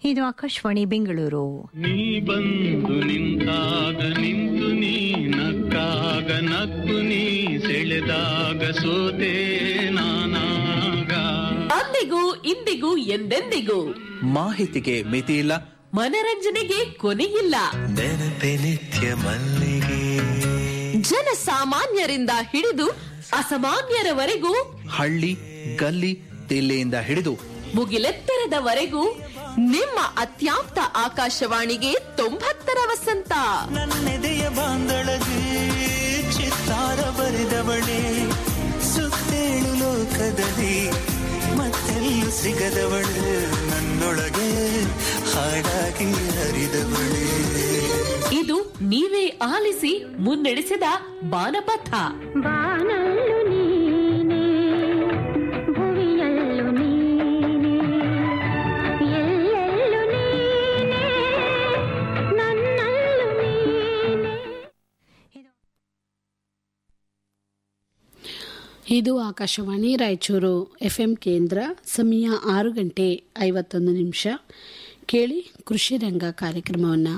ಇದು ಆಕಾಶವಾಣಿ ಬೆಂಗಳೂರು ನೀ ಬಂದು ನಿಂತಾಗ ನಿಂತು ನೀ ನಕ್ಕಾಗ ನಕ್ಕು ನೀ ಸೆಳೆದಾಗ ಸೋತೆ ನಾನಾಗ ಅಂದಿಗೂ ಇಂದಿಗೂ ಎಂದೆಂದಿಗೂ ಮಾಹಿತಿಗೆ ಮಿತಿಯಿಲ್ಲ ಮನರಂಜನೆಗೆ ಕೊನೆಯಿಲ್ಲ ನೆನಪೆ ನಿತ್ಯ ಮಲ್ಲಿಗೆ ಜನಸಾಮಾನ್ಯರಿಂದ ಹಿಡಿದು ಅಸಾಮಾನ್ಯರವರೆಗೂ ಹಳ್ಳಿ ಗಲ್ಲಿ ತಿಲ್ಲೆಯಿಂದ ಹಿಡಿದು ಮುಗಿಲೆತ್ತರದವರೆಗೂ ನಿಮ್ಮ ಅತ್ಯಾಪ್ತ ಆಕಾಶವಾಣಿಗೆ ತೊಂಬತ್ತರ ವಸಂತ ನನ್ನೆದೆಯ ಬಾಂದಳಗೆ ಚಿತ್ತಾರ ಬರೆದವಳೆ ಸುತ್ತೇಳು ಲೋಕದಲ್ಲಿ ಮತ್ತೆಲ್ಲೂ ಸಿಗದವಳು ನನ್ನೊಳಗೆ ಹಾಡಾಗಿ ಹರಿದವಳೆ ಇದು ನೀವೇ ಆಲಿಸಿ ಮುನ್ನಡೆಸಿದ ಬಾನಪಥ ಬಾನಲ್ಲು ನೀನೆ ಭುವಿಯಲ್ಲು ನೀನೆ ಎಲ್ಲೆಲ್ಲು ನೀನೆ ನನ್ನಲ್ಲು ನೀನೆ ಇದು ಆಕಾಶವಾಣಿ ರಾಯಚೂರು ಎಫ್ಎಂ ಕೇಂದ್ರ ಸಮಯ ಆರು ಗಂಟೆ ಐವತ್ತೊಂದು ನಿಮಿಷ ಕೇಳಿ ಕೃಷಿ ರಂಗ ಕಾರ್ಯಕ್ರಮವನ್ನು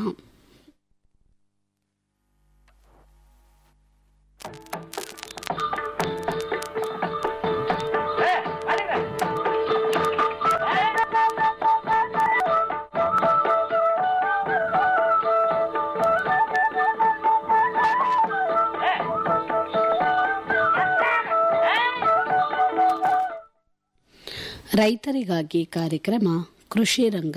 ರೈತರಿಗಾಗಿ ಕಾರ್ಯಕ್ರಮ ಕೃಷಿ ರಂಗ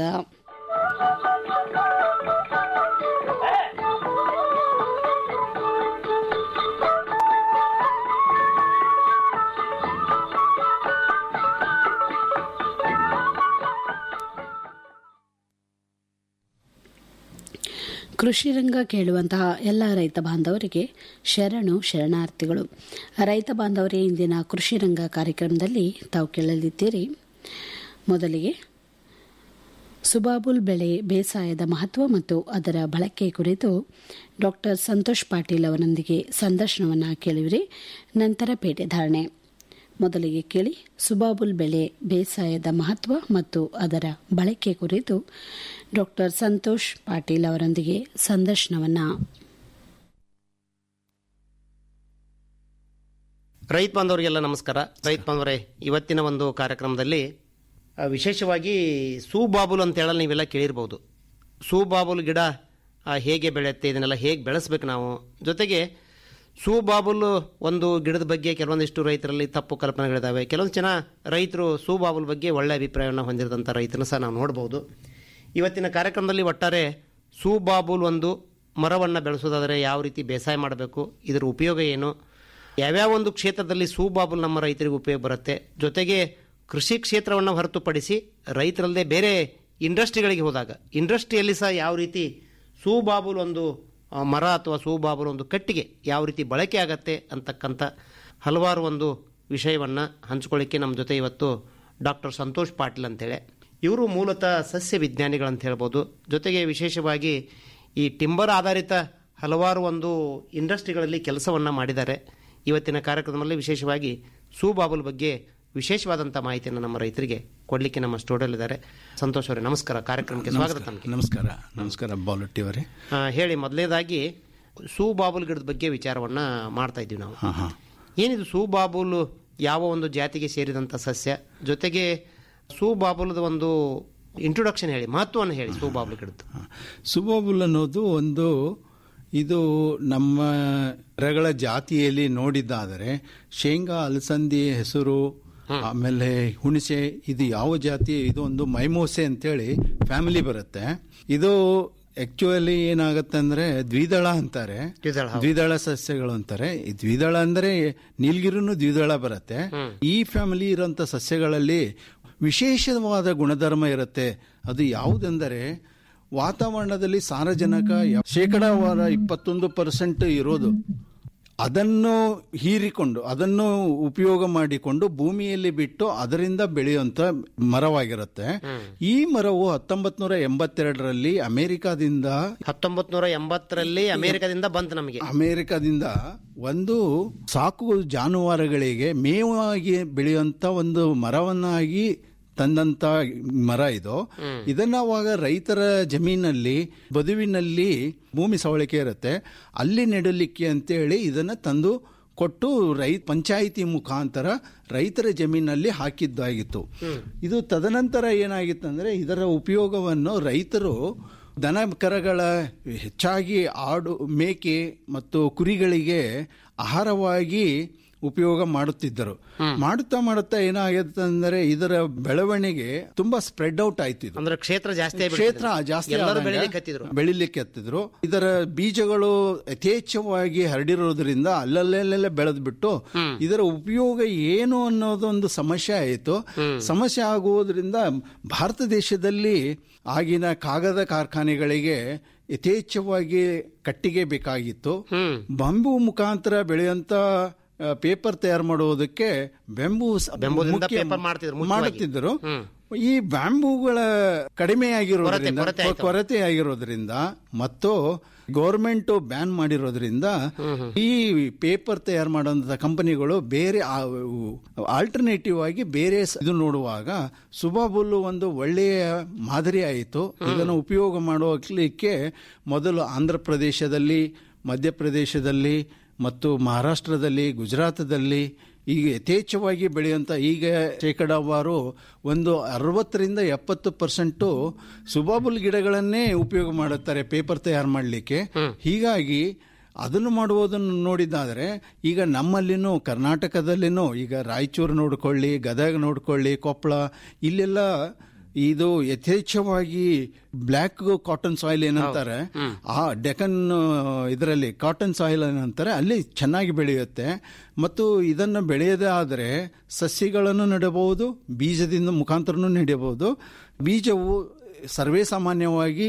ಕೃಷಿ ರಂಗ ಕೇಳುವಂತಹ ಎಲ್ಲ ರೈತ ಬಾಂಧವರಿಗೆ ಶರಣು ಶರಣಾರ್ಥಿಗಳು ರೈತ ಬಾಂಧವರೇ ಇಂದಿನ ಕೃಷಿ ರಂಗ ಕಾರ್ಯಕ್ರಮದಲ್ಲಿ ತಾವು ಕೇಳಲಿದ್ದೀರಿ ಮೊದಲಿಗೆ ಸುಬಾಬುಲ್ ಬೆಳೆ ಬೇಸಾಯದ ಮಹತ್ವ ಮತ್ತು ಅದರ ಬಳಕೆ ಕುರಿತು ಡಾಕ್ಟರ್ ಸಂತೋಷ್ ಪಾಟೀಲ್ ಅವರೊಂದಿಗೆ ಸಂದರ್ಶನವನ್ನು ಕೇಳಿವಿರಿ ನಂತರ ಪೇಟೆ ಧಾರಣೆ ಮೊದಲಿಗೆ ಕೇಳಿ ಸುಬಾಬುಲ್ ಬೆಳೆ ಬೇಸಾಯದ ಮಹತ್ವ ಮತ್ತು ಅದರ ಬಳಕೆ ಕುರಿತು ಡಾಕ್ಟರ್ ಸಂತೋಷ್ ಪಾಟೀಲ್ ಅವರೊಂದಿಗೆ ಸಂದರ್ಶನವನ್ನು ರೈತ ಬಾಂಧವರಿಗೆಲ್ಲ ನಮಸ್ಕಾರ ರೈತ ಬಾಂಧವರೇ ಇವತ್ತಿನ ಒಂದು ಕಾರ್ಯಕ್ರಮದಲ್ಲಿ ಆ, ವಿಶೇಷವಾಗಿ ಸೂಬಾಬುಲ್ ಅಂತ ಹೇಳಲು ನೀವೆಲ್ಲ ಕೇಳಿರ್ಬೋದು ಸೂಬಾಬುಲ್ ಗಿಡ ಆ, ಹೇಗೆ ಬೆಳೆಯುತ್ತೆ ಇದನ್ನೆಲ್ಲ ಹೇಗೆ ಬೆಳೆಸ್ಬೇಕು ನಾವು ಜೊತೆಗೆ ಸೂಬಾಬುಲ್ ಒಂದು ಗಿಡದ ಬಗ್ಗೆ ಕೆಲವೊಂದಿಷ್ಟು ರೈತರಲ್ಲಿ ತಪ್ಪು ಕಲ್ಪನೆಗಳಿದ್ದಾವೆ ಕೆಲವೊಂದು ಜನ ರೈತರು ಸೂಬಾಬುಲ್ ಬಗ್ಗೆ ಒಳ್ಳೆಯ ಅಭಿಪ್ರಾಯವನ್ನು ಹೊಂದಿರದಂಥ ರೈತರನ್ನ ಸಹ ನಾವು ನೋಡ್ಬೋದು ಇವತ್ತಿನ ಕಾರ್ಯಕ್ರಮದಲ್ಲಿ ಒಟ್ಟಾರೆ ಸೂಬಾಬುಲ್ ಒಂದು ಮರವನ್ನು ಬೆಳೆಸೋದಾದರೆ ಯಾವ ರೀತಿ ಬೇಸಾಯ ಮಾಡಬೇಕು ಇದರ ಉಪಯೋಗ ಏನು ಯಾವ್ಯಾವ ಒಂದು ಕ್ಷೇತ್ರದಲ್ಲಿ ಸೂಬಾಬುಲ್ ನಮ್ಮ ರೈತರಿಗೆ ಉಪಯೋಗ ಬರುತ್ತೆ ಜೊತೆಗೆ ಕೃಷಿ ಕ್ಷೇತ್ರವನ್ನು ಹೊರತುಪಡಿಸಿ ರೈತರಲ್ಲದೆ ಬೇರೆ ಇಂಡಸ್ಟ್ರಿಗಳಿಗೆ ಹೋದಾಗ ಇಂಡಸ್ಟ್ರಿಯಲ್ಲಿ ಸಹ ಯಾವ ರೀತಿ ಸೂಬಾಬುಲ್ ಒಂದು ಆ, ಮರ ಅಥವಾ ಸೂಬಾಬುಲ್ ಒಂದು ಕಟ್ಟಿಗೆ ಯಾವ ರೀತಿ ಬಳಕೆ ಆಗತ್ತೆ ಅಂತಕ್ಕಂಥ ಹಲವಾರು ಒಂದು ವಿಷಯವನ್ನು ಹಂಚ್ಕೊಳ್ಳಿಕ್ಕೆ ನಮ್ಮ ಜೊತೆ ಇವತ್ತು ಡಾಕ್ಟರ್ ಸಂತೋಷ್ ಪಾಟೀಲ್ ಅಂತೇಳಿ ಇವರು ಮೂಲತಃ ಸಸ್ಯ ವಿಜ್ಞಾನಿಗಳಂತ ಹೇಳ್ಬೋದು ಜೊತೆಗೆ ವಿಶೇಷವಾಗಿ ಈ ಟಿಂಬರ್ ಆಧಾರಿತ ಹಲವಾರು ಒಂದು ಇಂಡಸ್ಟ್ರಿಗಳಲ್ಲಿ ಕೆಲಸವನ್ನು ಮಾಡಿದ್ದಾರೆ ಇವತ್ತಿನ ಕಾರ್ಯಕ್ರಮದಲ್ಲಿ ವಿಶೇಷವಾಗಿ ಸೂಬಾಬುಲ್ ಬಗ್ಗೆ ವಿಶೇಷವಾದಂಥ ಮಾಹಿತಿಯನ್ನು ನಮ್ಮ ರೈತರಿಗೆ ಕೊಡಲಿಕ್ಕೆ ನಮ್ಮ ಸ್ಟುಡಿಯೋಲಿದ್ದಾರೆ ಸಂತೋಷ್ ಅವರೇ ನಮಸ್ಕಾರ ಕಾರ್ಯಕ್ರಮಕ್ಕೆ ಸ್ವಾಗತ ತಮಗೆ ನಮಸ್ಕಾರ ನಮಸ್ಕಾರ ಬಾಲಟ್ಟಿ ಅವರೇ ಆ, ಹೇಳಿ ಮೊದಲನೇದಾಗಿ ಸೂಬಾಬುಲ್ ಗಿಡದ ಬಗ್ಗೆ ವಿಚಾರವನ್ನು ಮಾಡ್ತಾ ಇದ್ದೀವಿ ನಾವು ಹಾಂ ಹಾಂ ಏನಿದು ಸೂಬಾಬುಲ್ ಯಾವ ಒಂದು ಜಾತಿಗೆ ಸೇರಿದಂಥ ಸಸ್ಯ ಜೊತೆಗೆ ಸೂಬಾಬುಲದ ಒಂದು ಇಂಟ್ರೊಡಕ್ಷನ್ ಹೇಳಿ ಮಹತ್ವವನ್ನು ಹೇಳಿ ಸೂಬಾಬುಲ್ ಗಿಡದ್ದು ಸುಬೋಬುಲ್ ಅನ್ನೋದು ಒಂದು ಇದು ನಮ್ಮ ಮರಗಳ ಜಾತಿಯಲ್ಲಿ ನೋಡಿದ್ದಾದರೆ ಶೇಂಗಾ ಅಲಸಂದಿ ಹೆಸರು ಆಮೇಲೆ ಹುಣಸೆ ಇದು ಯಾವ ಜಾತಿ ಇದು ಒಂದು ಮೈಮೋಸೆ ಅಂತೇಳಿ ಫ್ಯಾಮಿಲಿ ಬರುತ್ತೆ ಇದು ಆಕ್ಚುಲಿ ಏನಾಗುತ್ತೆ ಅಂದ್ರೆ ದ್ವಿದಳ ಅಂತಾರೆ ದ್ವಿದಳ, ಹೌದು. ದ್ವಿದಳ ಸಸ್ಯಗಳು ಅಂತಾರೆ ಈ ದ್ವಿದಳ ಅಂದ್ರೆ ನೀಲ್ಗಿರಿನೂ ದ್ವಿದಳ ಬರುತ್ತೆ ಈ ಫ್ಯಾಮಿಲಿ ಇರುವಂತ ಸಸ್ಯಗಳಲ್ಲಿ ವಿಶೇಷವಾದ ಗುಣಧರ್ಮ ಇರುತ್ತೆ ಅದು ಯಾವುದೆಂದರೆ ವಾತಾವರಣದಲ್ಲಿ ಸಾರಜನಕ ಯ- ಶೇಕಡಾವಾರ ಇಪ್ಪತ್ತೊಂದು ಪರ್ಸೆಂಟ್ ಇರೋದು ಅದನ್ನು ಹೀರಿಕೊಂಡು ಅದನ್ನು ಉಪಯೋಗ ಮಾಡಿಕೊಂಡು ಭೂಮಿಯಲ್ಲಿ ಬಿಟ್ಟು ಅದರಿಂದ ಬೆಳೆಯುವಂತ ಮರವಾಗಿರುತ್ತೆ ಈ ಮರವು ಹತ್ತೊಂಬತ್ ನೂರ ಎಂಬತ್ತೆರಡರಲ್ಲಿ ಅಮೆರಿಕಾದಿಂದ ಹತ್ತೊಂಬತ್ ನೂರ ಎಂಬತ್ತರಲ್ಲಿ ಅಮೆರಿಕದಿಂದ ಬಂತು ನಮಗೆ ಅಮೆರಿಕದಿಂದ ಒಂದು ಸಾಕು ಜಾನುವಾರುಗಳಿಗೆ ಮೇವಾಗಿ ಬೆಳೆಯುವಂತ ಒಂದು ಮರವನ್ನಾಗಿ ತಂದಂತ ಮರ ಇದು ಇದನ್ನ ಅವಾಗ ರೈತರ ಜಮೀನಲ್ಲಿ ಬದುವಿನಲ್ಲಿ ಭೂಮಿ ಸವಳಿಕೆ ಇರುತ್ತೆ ಅಲ್ಲಿ ನೆಡಲಿಕ್ಕೆ ಅಂತೇಳಿ ಇದನ್ನ ತಂದು ಕೊಟ್ಟು ರೈ ಪಂಚಾಯಿತಿ ಮುಖಾಂತರ ರೈತರ ಜಮೀನಲ್ಲಿ ಹಾಕಿದ್ದಾಗಿತ್ತು ಇದು ತದನಂತರ ಏನಾಗಿತ್ತು ಅಂದ್ರೆ ಇದರ ಉಪಯೋಗವನ್ನು ರೈತರು ದನ ಕರಗಳ ಹೆಚ್ಚಾಗಿ ಆಡು ಮೇಕೆ ಮತ್ತು ಕುರಿಗಳಿಗೆ ಆಹಾರವಾಗಿ ಉಪಯೋಗ ಮಾಡುತ್ತಿದ್ದರು ಮಾಡುತ್ತಾ ಮಾಡುತ್ತಾ ಏನಾಗುತ್ತೆ ಅಂದ್ರೆ ಇದರ ಬೆಳವಣಿಗೆ ತುಂಬಾ ಸ್ಪ್ರೆಡ್ ಔಟ್ ಆಯ್ತು ಇದು ಅಂದ್ರೆ ಕ್ಷೇತ್ರ ಜಾಸ್ತಿ ಆಗ್ಬಿಡ್ತದೆ. ಕ್ಷೇತ್ರ ಜಾಸ್ತಿ ಎಲ್ಲರೂ ಆದಂಗೆ ಬೆಳಿಲಿಕ್ಕೆ ಹತ್ತಿದ್ರು. ಬೆಳಿಲಿಕ್ಕೆ ಹತ್ತಿದ್ರು ಇದರ ಬೀಜಗಳು ಯಥೇಚ್ಛವಾಗಿ ಹರಡಿರೋದ್ರಿಂದ ಅಲ್ಲಲ್ಲೆಲ್ಲ ಬೆಳೆದ್ಬಿಟ್ಟು ಇದರ ಉಪಯೋಗ ಏನು ಅನ್ನೋದೊಂದು ಸಮಸ್ಯೆ ಆಯಿತು ಸಮಸ್ಯೆ ಆಗುವುದರಿಂದ ಭಾರತ ದೇಶದಲ್ಲಿ ಆಗಿನ ಕಾಗದ ಕಾರ್ಖಾನೆಗಳಿಗೆ ಯಥೇಚ್ಛವಾಗಿ ಕಟ್ಟಿಗೆ ಬೇಕಾಗಿತ್ತು ಬಂಬು ಮುಖಾಂತರ ಬೆಳೆಯುವಂತ ಆ, ಪೇಪರ್ ತಯಾರು ಮಾಡುವುದಕ್ಕೆ ಬೆಂಬು ಸ- ಬೆಂಬುದಿಂದ ಮುಖ್ಯ ಪೇಪರ್ ಮಾಡ್ತಿದ್ರು, ಮುಖ್ಯವಾಗಿ. ಮಾಡುತ್ತಿದ್ದರು ಈ ಬ್ಯಾಂಬೂಗಳ ಕಡಿಮೆ ಆಗಿರೋದ್ರಿಂದ ಕೊರತೆ ಆಯ್ತು. ಕೊರತೆ ಆಗಿರೋದ್ರಿಂದ ಮತ್ತು ಗೌರ್ಮೆಂಟ್ ಬ್ಯಾನ್ ಮಾಡಿರೋದ್ರಿಂದ ಈ ಪೇಪರ್ ತಯಾರು ಮಾಡುವಂತ ಕಂಪನಿಗಳು ಬೇರೆ ಆಲ್ಟರ್ನೇಟಿವ್ ಆಗಿ ಬೇರೆ ಸ- ಇದು ನೋಡುವಾಗ ಸುಬಾಬುಲ್ ಒಂದು ಒಳ್ಳೆಯ ಮಾದರಿ ಆಯಿತು ಇದನ್ನು ಉಪಯೋಗ ಮಾಡಲಿಕ್ಕೆ ಮೊದಲು ಆಂಧ್ರ ಪ್ರದೇಶದಲ್ಲಿ ಮಧ್ಯಪ್ರದೇಶದಲ್ಲಿ ಮತ್ತು ಮಹಾರಾಷ್ಟ್ರದಲ್ಲಿ ಗುಜರಾತದಲ್ಲಿ ಈಗ ಯಥೇಚ್ಛವಾಗಿ ಬೆಳೆಯುವಂತ ಈಗ ಶೇಕಡಾವಾರು ಒಂದು ಅರವತ್ತರಿಂದ ಎಪ್ಪತ್ತು ಪರ್ಸೆಂಟು ಸುಬಾಬುಲ್ ಗಿಡಗಳನ್ನೇ ಉಪಯೋಗ ಮಾಡುತ್ತಾರೆ ಪೇಪರ್ ತಯಾರು ಮಾಡಲಿಕ್ಕೆ ಹೀಗಾಗಿ ಅದನ್ನು ಮಾಡುವುದನ್ನು ನೋಡಿದ್ದಾದರೆ ಈಗ ನಮ್ಮಲ್ಲಿನೂ ಕರ್ನಾಟಕದಲ್ಲಿನೂ ಈಗ ರಾಯಚೂರು ನೋಡ್ಕೊಳ್ಳಿ ಗದಗ ನೋಡ್ಕೊಳ್ಳಿ ಕೊಪ್ಪಳ ಇಲ್ಲೆಲ್ಲ ಇದು ಯಥೇಚ್ಛವಾಗಿ ಬ್ಲ್ಯಾಕ್ ಕಾಟನ್ ಸಾಯಿಲ್ ಏನಂತಾರೆ ಆ ಡೆಕನ್ ಇದರಲ್ಲಿ ಕಾಟನ್ ಸಾಯಿಲ್ ಏನಂತಾರೆ ಅಲ್ಲಿ ಚೆನ್ನಾಗಿ ಬೆಳೆಯುತ್ತೆ ಮತ್ತು ಇದನ್ನು ಬೆಳೆಯದೇ ಆದರೆ ಸಸ್ಯಗಳನ್ನು ನೆಡಬಹುದು ಬೀಜದಿಂದ ಮುಖಾಂತರನೂ ನೆಡಬಹುದು ಬೀಜವು ಸರ್ವೇ ಸಾಮಾನ್ಯವಾಗಿ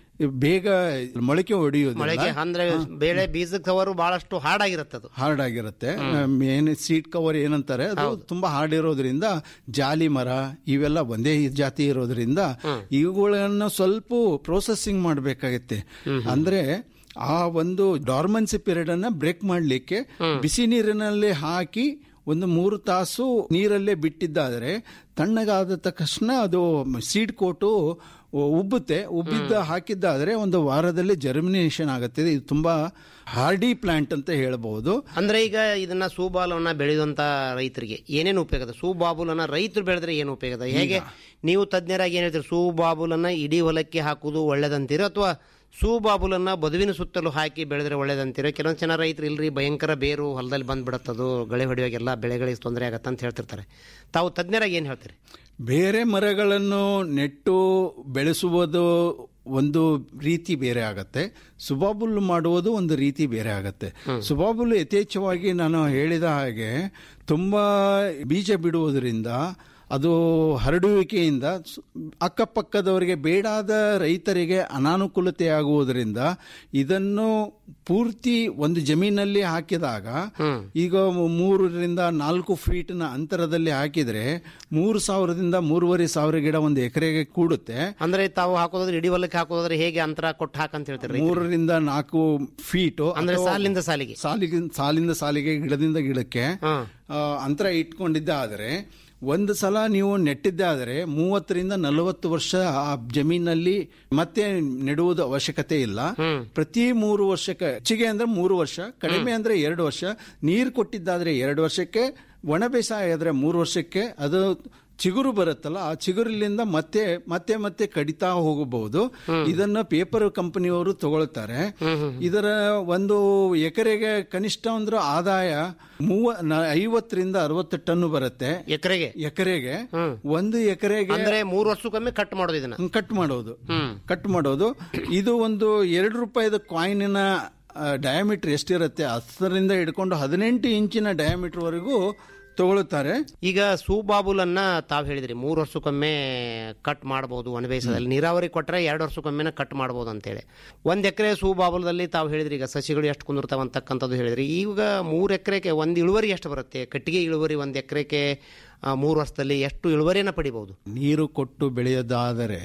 ಬೇಗ ಮೊಳಕೆ ಮೊಳಕೆ ಹೊಡೆಯುವುದಿಲ್ಲ ಅಂದ್ರೆ ಬೇಳೆ ಬೀಜದ ಕವರು ಬಹಳಷ್ಟು ಹಾರ್ಡ್ ಆಗಿರುತ್ತೆ ಅದು ಹಾರ್ಡ್ ಆಗಿರುತ್ತೆ ಮೇನ್ ಸೀಟ್ ಕವರ್ ಏನಂತಾರೆ ಅದು ತುಂಬಾ ಹಾರ್ಡ್ ಇರೋದ್ರಿಂದ ಜಾಲಿ ಮರ ಇವೆಲ್ಲ ಒಂದೇ ಜಾತಿ ಇರೋದ್ರಿಂದ ಇವುಗಳನ್ನು ಸ್ವಲ್ಪ ಪ್ರೋಸೆಸಿಂಗ್ ಮಾಡಬೇಕಾಗತ್ತೆ ಅಂದ್ರೆ ಆ ಒಂದು ಡಾರ್ಮನ್ಸಿ ಪೀರಿಯಡ್ ಅನ್ನ ಬ್ರೇಕ್ ಮಾಡಲಿಕ್ಕೆ ಬಿಸಿ ನೀರಿನಲ್ಲಿ ಹಾಕಿ ಒಂದು ಮೂರು ತಾಸು ನೀರಲ್ಲೇ ಬಿಟ್ಟಿದ್ದಾದರೆ ತಣ್ಣಗಾದ ತಕ್ಷಣ ಅದು ಸೀಡ್ ಕೋಟು ಉಬ್ಬುತ್ತೆ ಉಬ್ಬಿದ್ದ ಹಾಕಿದ್ದಾದ್ರೆ ಒಂದು ವಾರದಲ್ಲಿ ಜರ್ಮಿನೇಷನ್ ಆಗುತ್ತೆ ಇದು ತುಂಬಾ ಹಾರ್ಡಿ ಪ್ಲಾಂಟ್ ಅಂತ ಹೇಳಬಹುದು ಅಂದ್ರೆ ಈಗ ಇದನ್ನ ಸೂಬಾಲವನ್ನ ಬೆಳೆದಂತ ರೈತರಿಗೆ ಏನೇನು ಉಪಯೋಗ ಇದೆ ಸೂಬಾಬುಲನ್ನ ರೈತರು ಬೆಳೆದ್ರೆ ಏನು ಉಪಯೋಗ ಇದೆ ಹೇಗೆ ನೀವು ತಜ್ಞರಾಗಿ ಏನ್ ಹೇಳ್ತೀರಿ ಸೂಬಾಬುಲನ್ನ ಇಡೀ ಹೊಲಕ್ಕೆ ಹಾಕುವುದು ಒಳ್ಳೇದಂತೀರೋ ಅಥವಾ ಸೂಬಾಬುಲನ್ನ ಬದುವಿನ ಸುತ್ತಲೂ ಹಾಕಿ ಬೆಳೆದ್ರೆ ಒಳ್ಳೇದಂತೀರೋ ಕೆಲವೊಂದು ಜನ ರೈತರು ಇಲ್ರಿ ಭಯಂಕರ ಬೇರು ಹೊಲದಲ್ಲಿ ಬಂದ್ಬಿಡತ್ತದು ಗಳೆ ಹೊಡೆಯುವಾಗೆಲ್ಲ ಬೆಳೆಗಳಿಗೆ ತೊಂದರೆ ಆಗತ್ತೆ ಅಂತ ಹೇಳ್ತಿರ್ತಾರೆ ತಾವು ತಜ್ಞರಾಗಿ ಏನ್ ಹೇಳ್ತೀರಿ ಬೇರೆ ಮರಗಳನ್ನು ನೆಟ್ಟು ಬೆಳೆಸುವುದು ಒಂದು ರೀತಿ ಬೇರೆ ಆಗತ್ತೆ ಸುಬಾಬುಲ್ ಮಾಡುವುದು ಒಂದು ರೀತಿ ಬೇರೆ ಆಗತ್ತೆ ಸುಬಾಬುಲ್ ಯಥೇಚ್ಛವಾಗಿ ನಾನು ಹೇಳಿದ ಹಾಗೆ ತುಂಬಾ ಬೀಜ ಬಿಡುವುದರಿಂದ ಅದು ಹರಡುವಿಕೆಯಿಂದ ಸು- ಅಕ್ಕಪಕ್ಕದವರಿಗೆ ಬೇಡಾದ ರೈತರಿಗೆ ಅನಾನುಕೂಲತೆ ಆಗುವುದರಿಂದ ಇದನ್ನು ಪೂರ್ತಿ ಒಂದು ಜಮೀನಲ್ಲಿ ಹಾಕಿದಾಗ ಈಗ ಮೂರರಿಂದ ನಾಲ್ಕು ಫೀಟ್ನ ಅಂತರದಲ್ಲಿ ಹಾಕಿದ್ರೆ ಮೂರು ಸಾವಿರದಿಂದ ಮೂರುವರೆ ಸಾವಿರ ಗಿಡ ಒಂದು ಎಕರೆಗೆ ಕೂಡುತ್ತೆ ಅಂದ್ರೆ ತಾವು ಹಾಕೋದಾದ್ರೆ ಇಡೀ ಹೊಲಕ್ಕೆ ಹಾಕೋದಾದ್ರೆ ಹೇಗೆ ಅಂತರ ಕೊಟ್ಟು ಹಾಕಂತ ಹೇಳ್ತೀರಿ ಮೂರರಿಂದ ನಾಲ್ಕು ಫೀಟು ಅಂದ್ರೆ ಅಥವಾ ಸಾಲಿಂದ ಸಾಲಿಗೆ ಸಾಲಿಗೆ ಸಾಲಿಂದ ಸಾಲಿಗೆ ಗಿಡದಿಂದ ಗಿಡಕ್ಕೆ ಹಾ. ಆ, ಅಂತರ ಇಟ್ಕೊಂಡಿದ್ದೆ ಆದರೆ ಒಂದು ಸಲ ನೀವು ನೆಟ್ಟಿದ್ದೆ ಆದರೆ ಮೂವತ್ತರಿಂದ ನಲವತ್ತು ವರ್ಷ ಆ ಜಮೀನಲ್ಲಿ ಮತ್ತೆ ನೆಡುವುದು ಅವಶ್ಯಕತೆ ಇಲ್ಲ ಪ್ರತಿ ಮೂರು ವರ್ಷಕ್ಕೆ ಹೆಚ್ಚಿಗೆ ಅಂದ್ರೆ ಮೂರು ವರ್ಷ ಕಡಿಮೆ ಅಂದ್ರೆ ಎರಡು ವರ್ಷ ನೀರು ಕೊಟ್ಟಿದ್ದಾದ್ರೆ ಎರಡು ವರ್ಷಕ್ಕೆ ಒಣ ಬೇಸಾಯ ಆದ್ರೆ ಮೂರು ವರ್ಷಕ್ಕೆ ಅದು ಚಿಗುರು ಬರುತ್ತಲ್ಲ ಆ ಚಿಗುರಿನಿಂದ ಮತ್ತೆ ಮತ್ತೆ ಮತ್ತೆ ಕಡಿತಾ ಹೋಗಬಹುದು ಇದನ್ನ ಪೇಪರ್ ಕಂಪನಿಯವರು ತಗೊಳ್ತಾರೆ ಇದರ ಒಂದು ಎಕರೆಗೆ ಕನಿಷ್ಠ ಅಂದ್ರೆ ಆದಾಯ ಮೂವ ನ- ಐವತ್ತರಿಂದ ಅರವತ್ತು ಟನ್ ಬರುತ್ತೆ ಎಕರೆಗೆ ಎಕರೆಗೆ ಒಂದು ಎಕರೆಗೆ ಅಂದ್ರೆ ಮೂರು ವರ್ಷಕ್ಕೊಮ್ಮೆ ಕಟ್ ಮಾಡೋದು ಇದನ್ನ ಕಟ್ ಮಾಡೋದು ಕಟ್ ಮಾಡೋದು ಇದು ಒಂದು ಎರಡು ರೂಪಾಯಿದ ಕಾಯಿನಿನ ಡಯಾಮೀಟರ್ ಎಷ್ಟಿರುತ್ತೆ ಹತ್ತರಿಂದ ಹಿಡ್ಕೊಂಡು ಹದಿನೆಂಟು ಇಂಚಿನ ಡಯಾಮೀಟರ್ ವರೆಗೂ ತಗೊಳ್ಳುತ್ತಾರೆ ಈಗ ಸೂಬಾಬುಲನ್ನ ತಾವು ಹೇಳಿದ್ರಿ ಮೂರು ವರ್ಷಕ್ಕೊಮ್ಮೆ ಕಟ್ ಮಾಡಬಹುದು ಒಣಬೇಸದಲ್ಲಿ ನೀರಾವರಿ ಕೊಟ್ಟರೆ ಎರಡು ವರ್ಷಕ್ಕೊಮ್ಮೆ ಕಟ್ ಮಾಡಬಹುದು ಅಂತೇಳಿ ಒಂದ್ ಎಕರೆ ಸೂಬಾಬುಲದಲ್ಲಿ ತಾವು ಹೇಳಿದ್ರಿ ಈಗ ಸಸಿಗಳು ಎಷ್ಟು ಕುಂದಿರ್ತಾವ ಅಂತಕ್ಕಂಥದ್ದು ಹೇಳಿದ್ರಿ ಈಗ ಮೂರು ಎಕರೆಗೆ ಒಂದು ಇಳುವರಿ ಎಷ್ಟು ಬರುತ್ತೆ ಕಟ್ಟಿಗೆ ಇಳುವರಿ ಒಂದು ಎಕರೆಗೆ ಮೂರು ವರ್ಷದಲ್ಲಿ ಎಷ್ಟು ಇಳುವರಿಯನ್ನ ಪಡಿಬಹುದು ನೀರು ಕೊಟ್ಟು ಬೆಳೆಯೋದಾದರೆ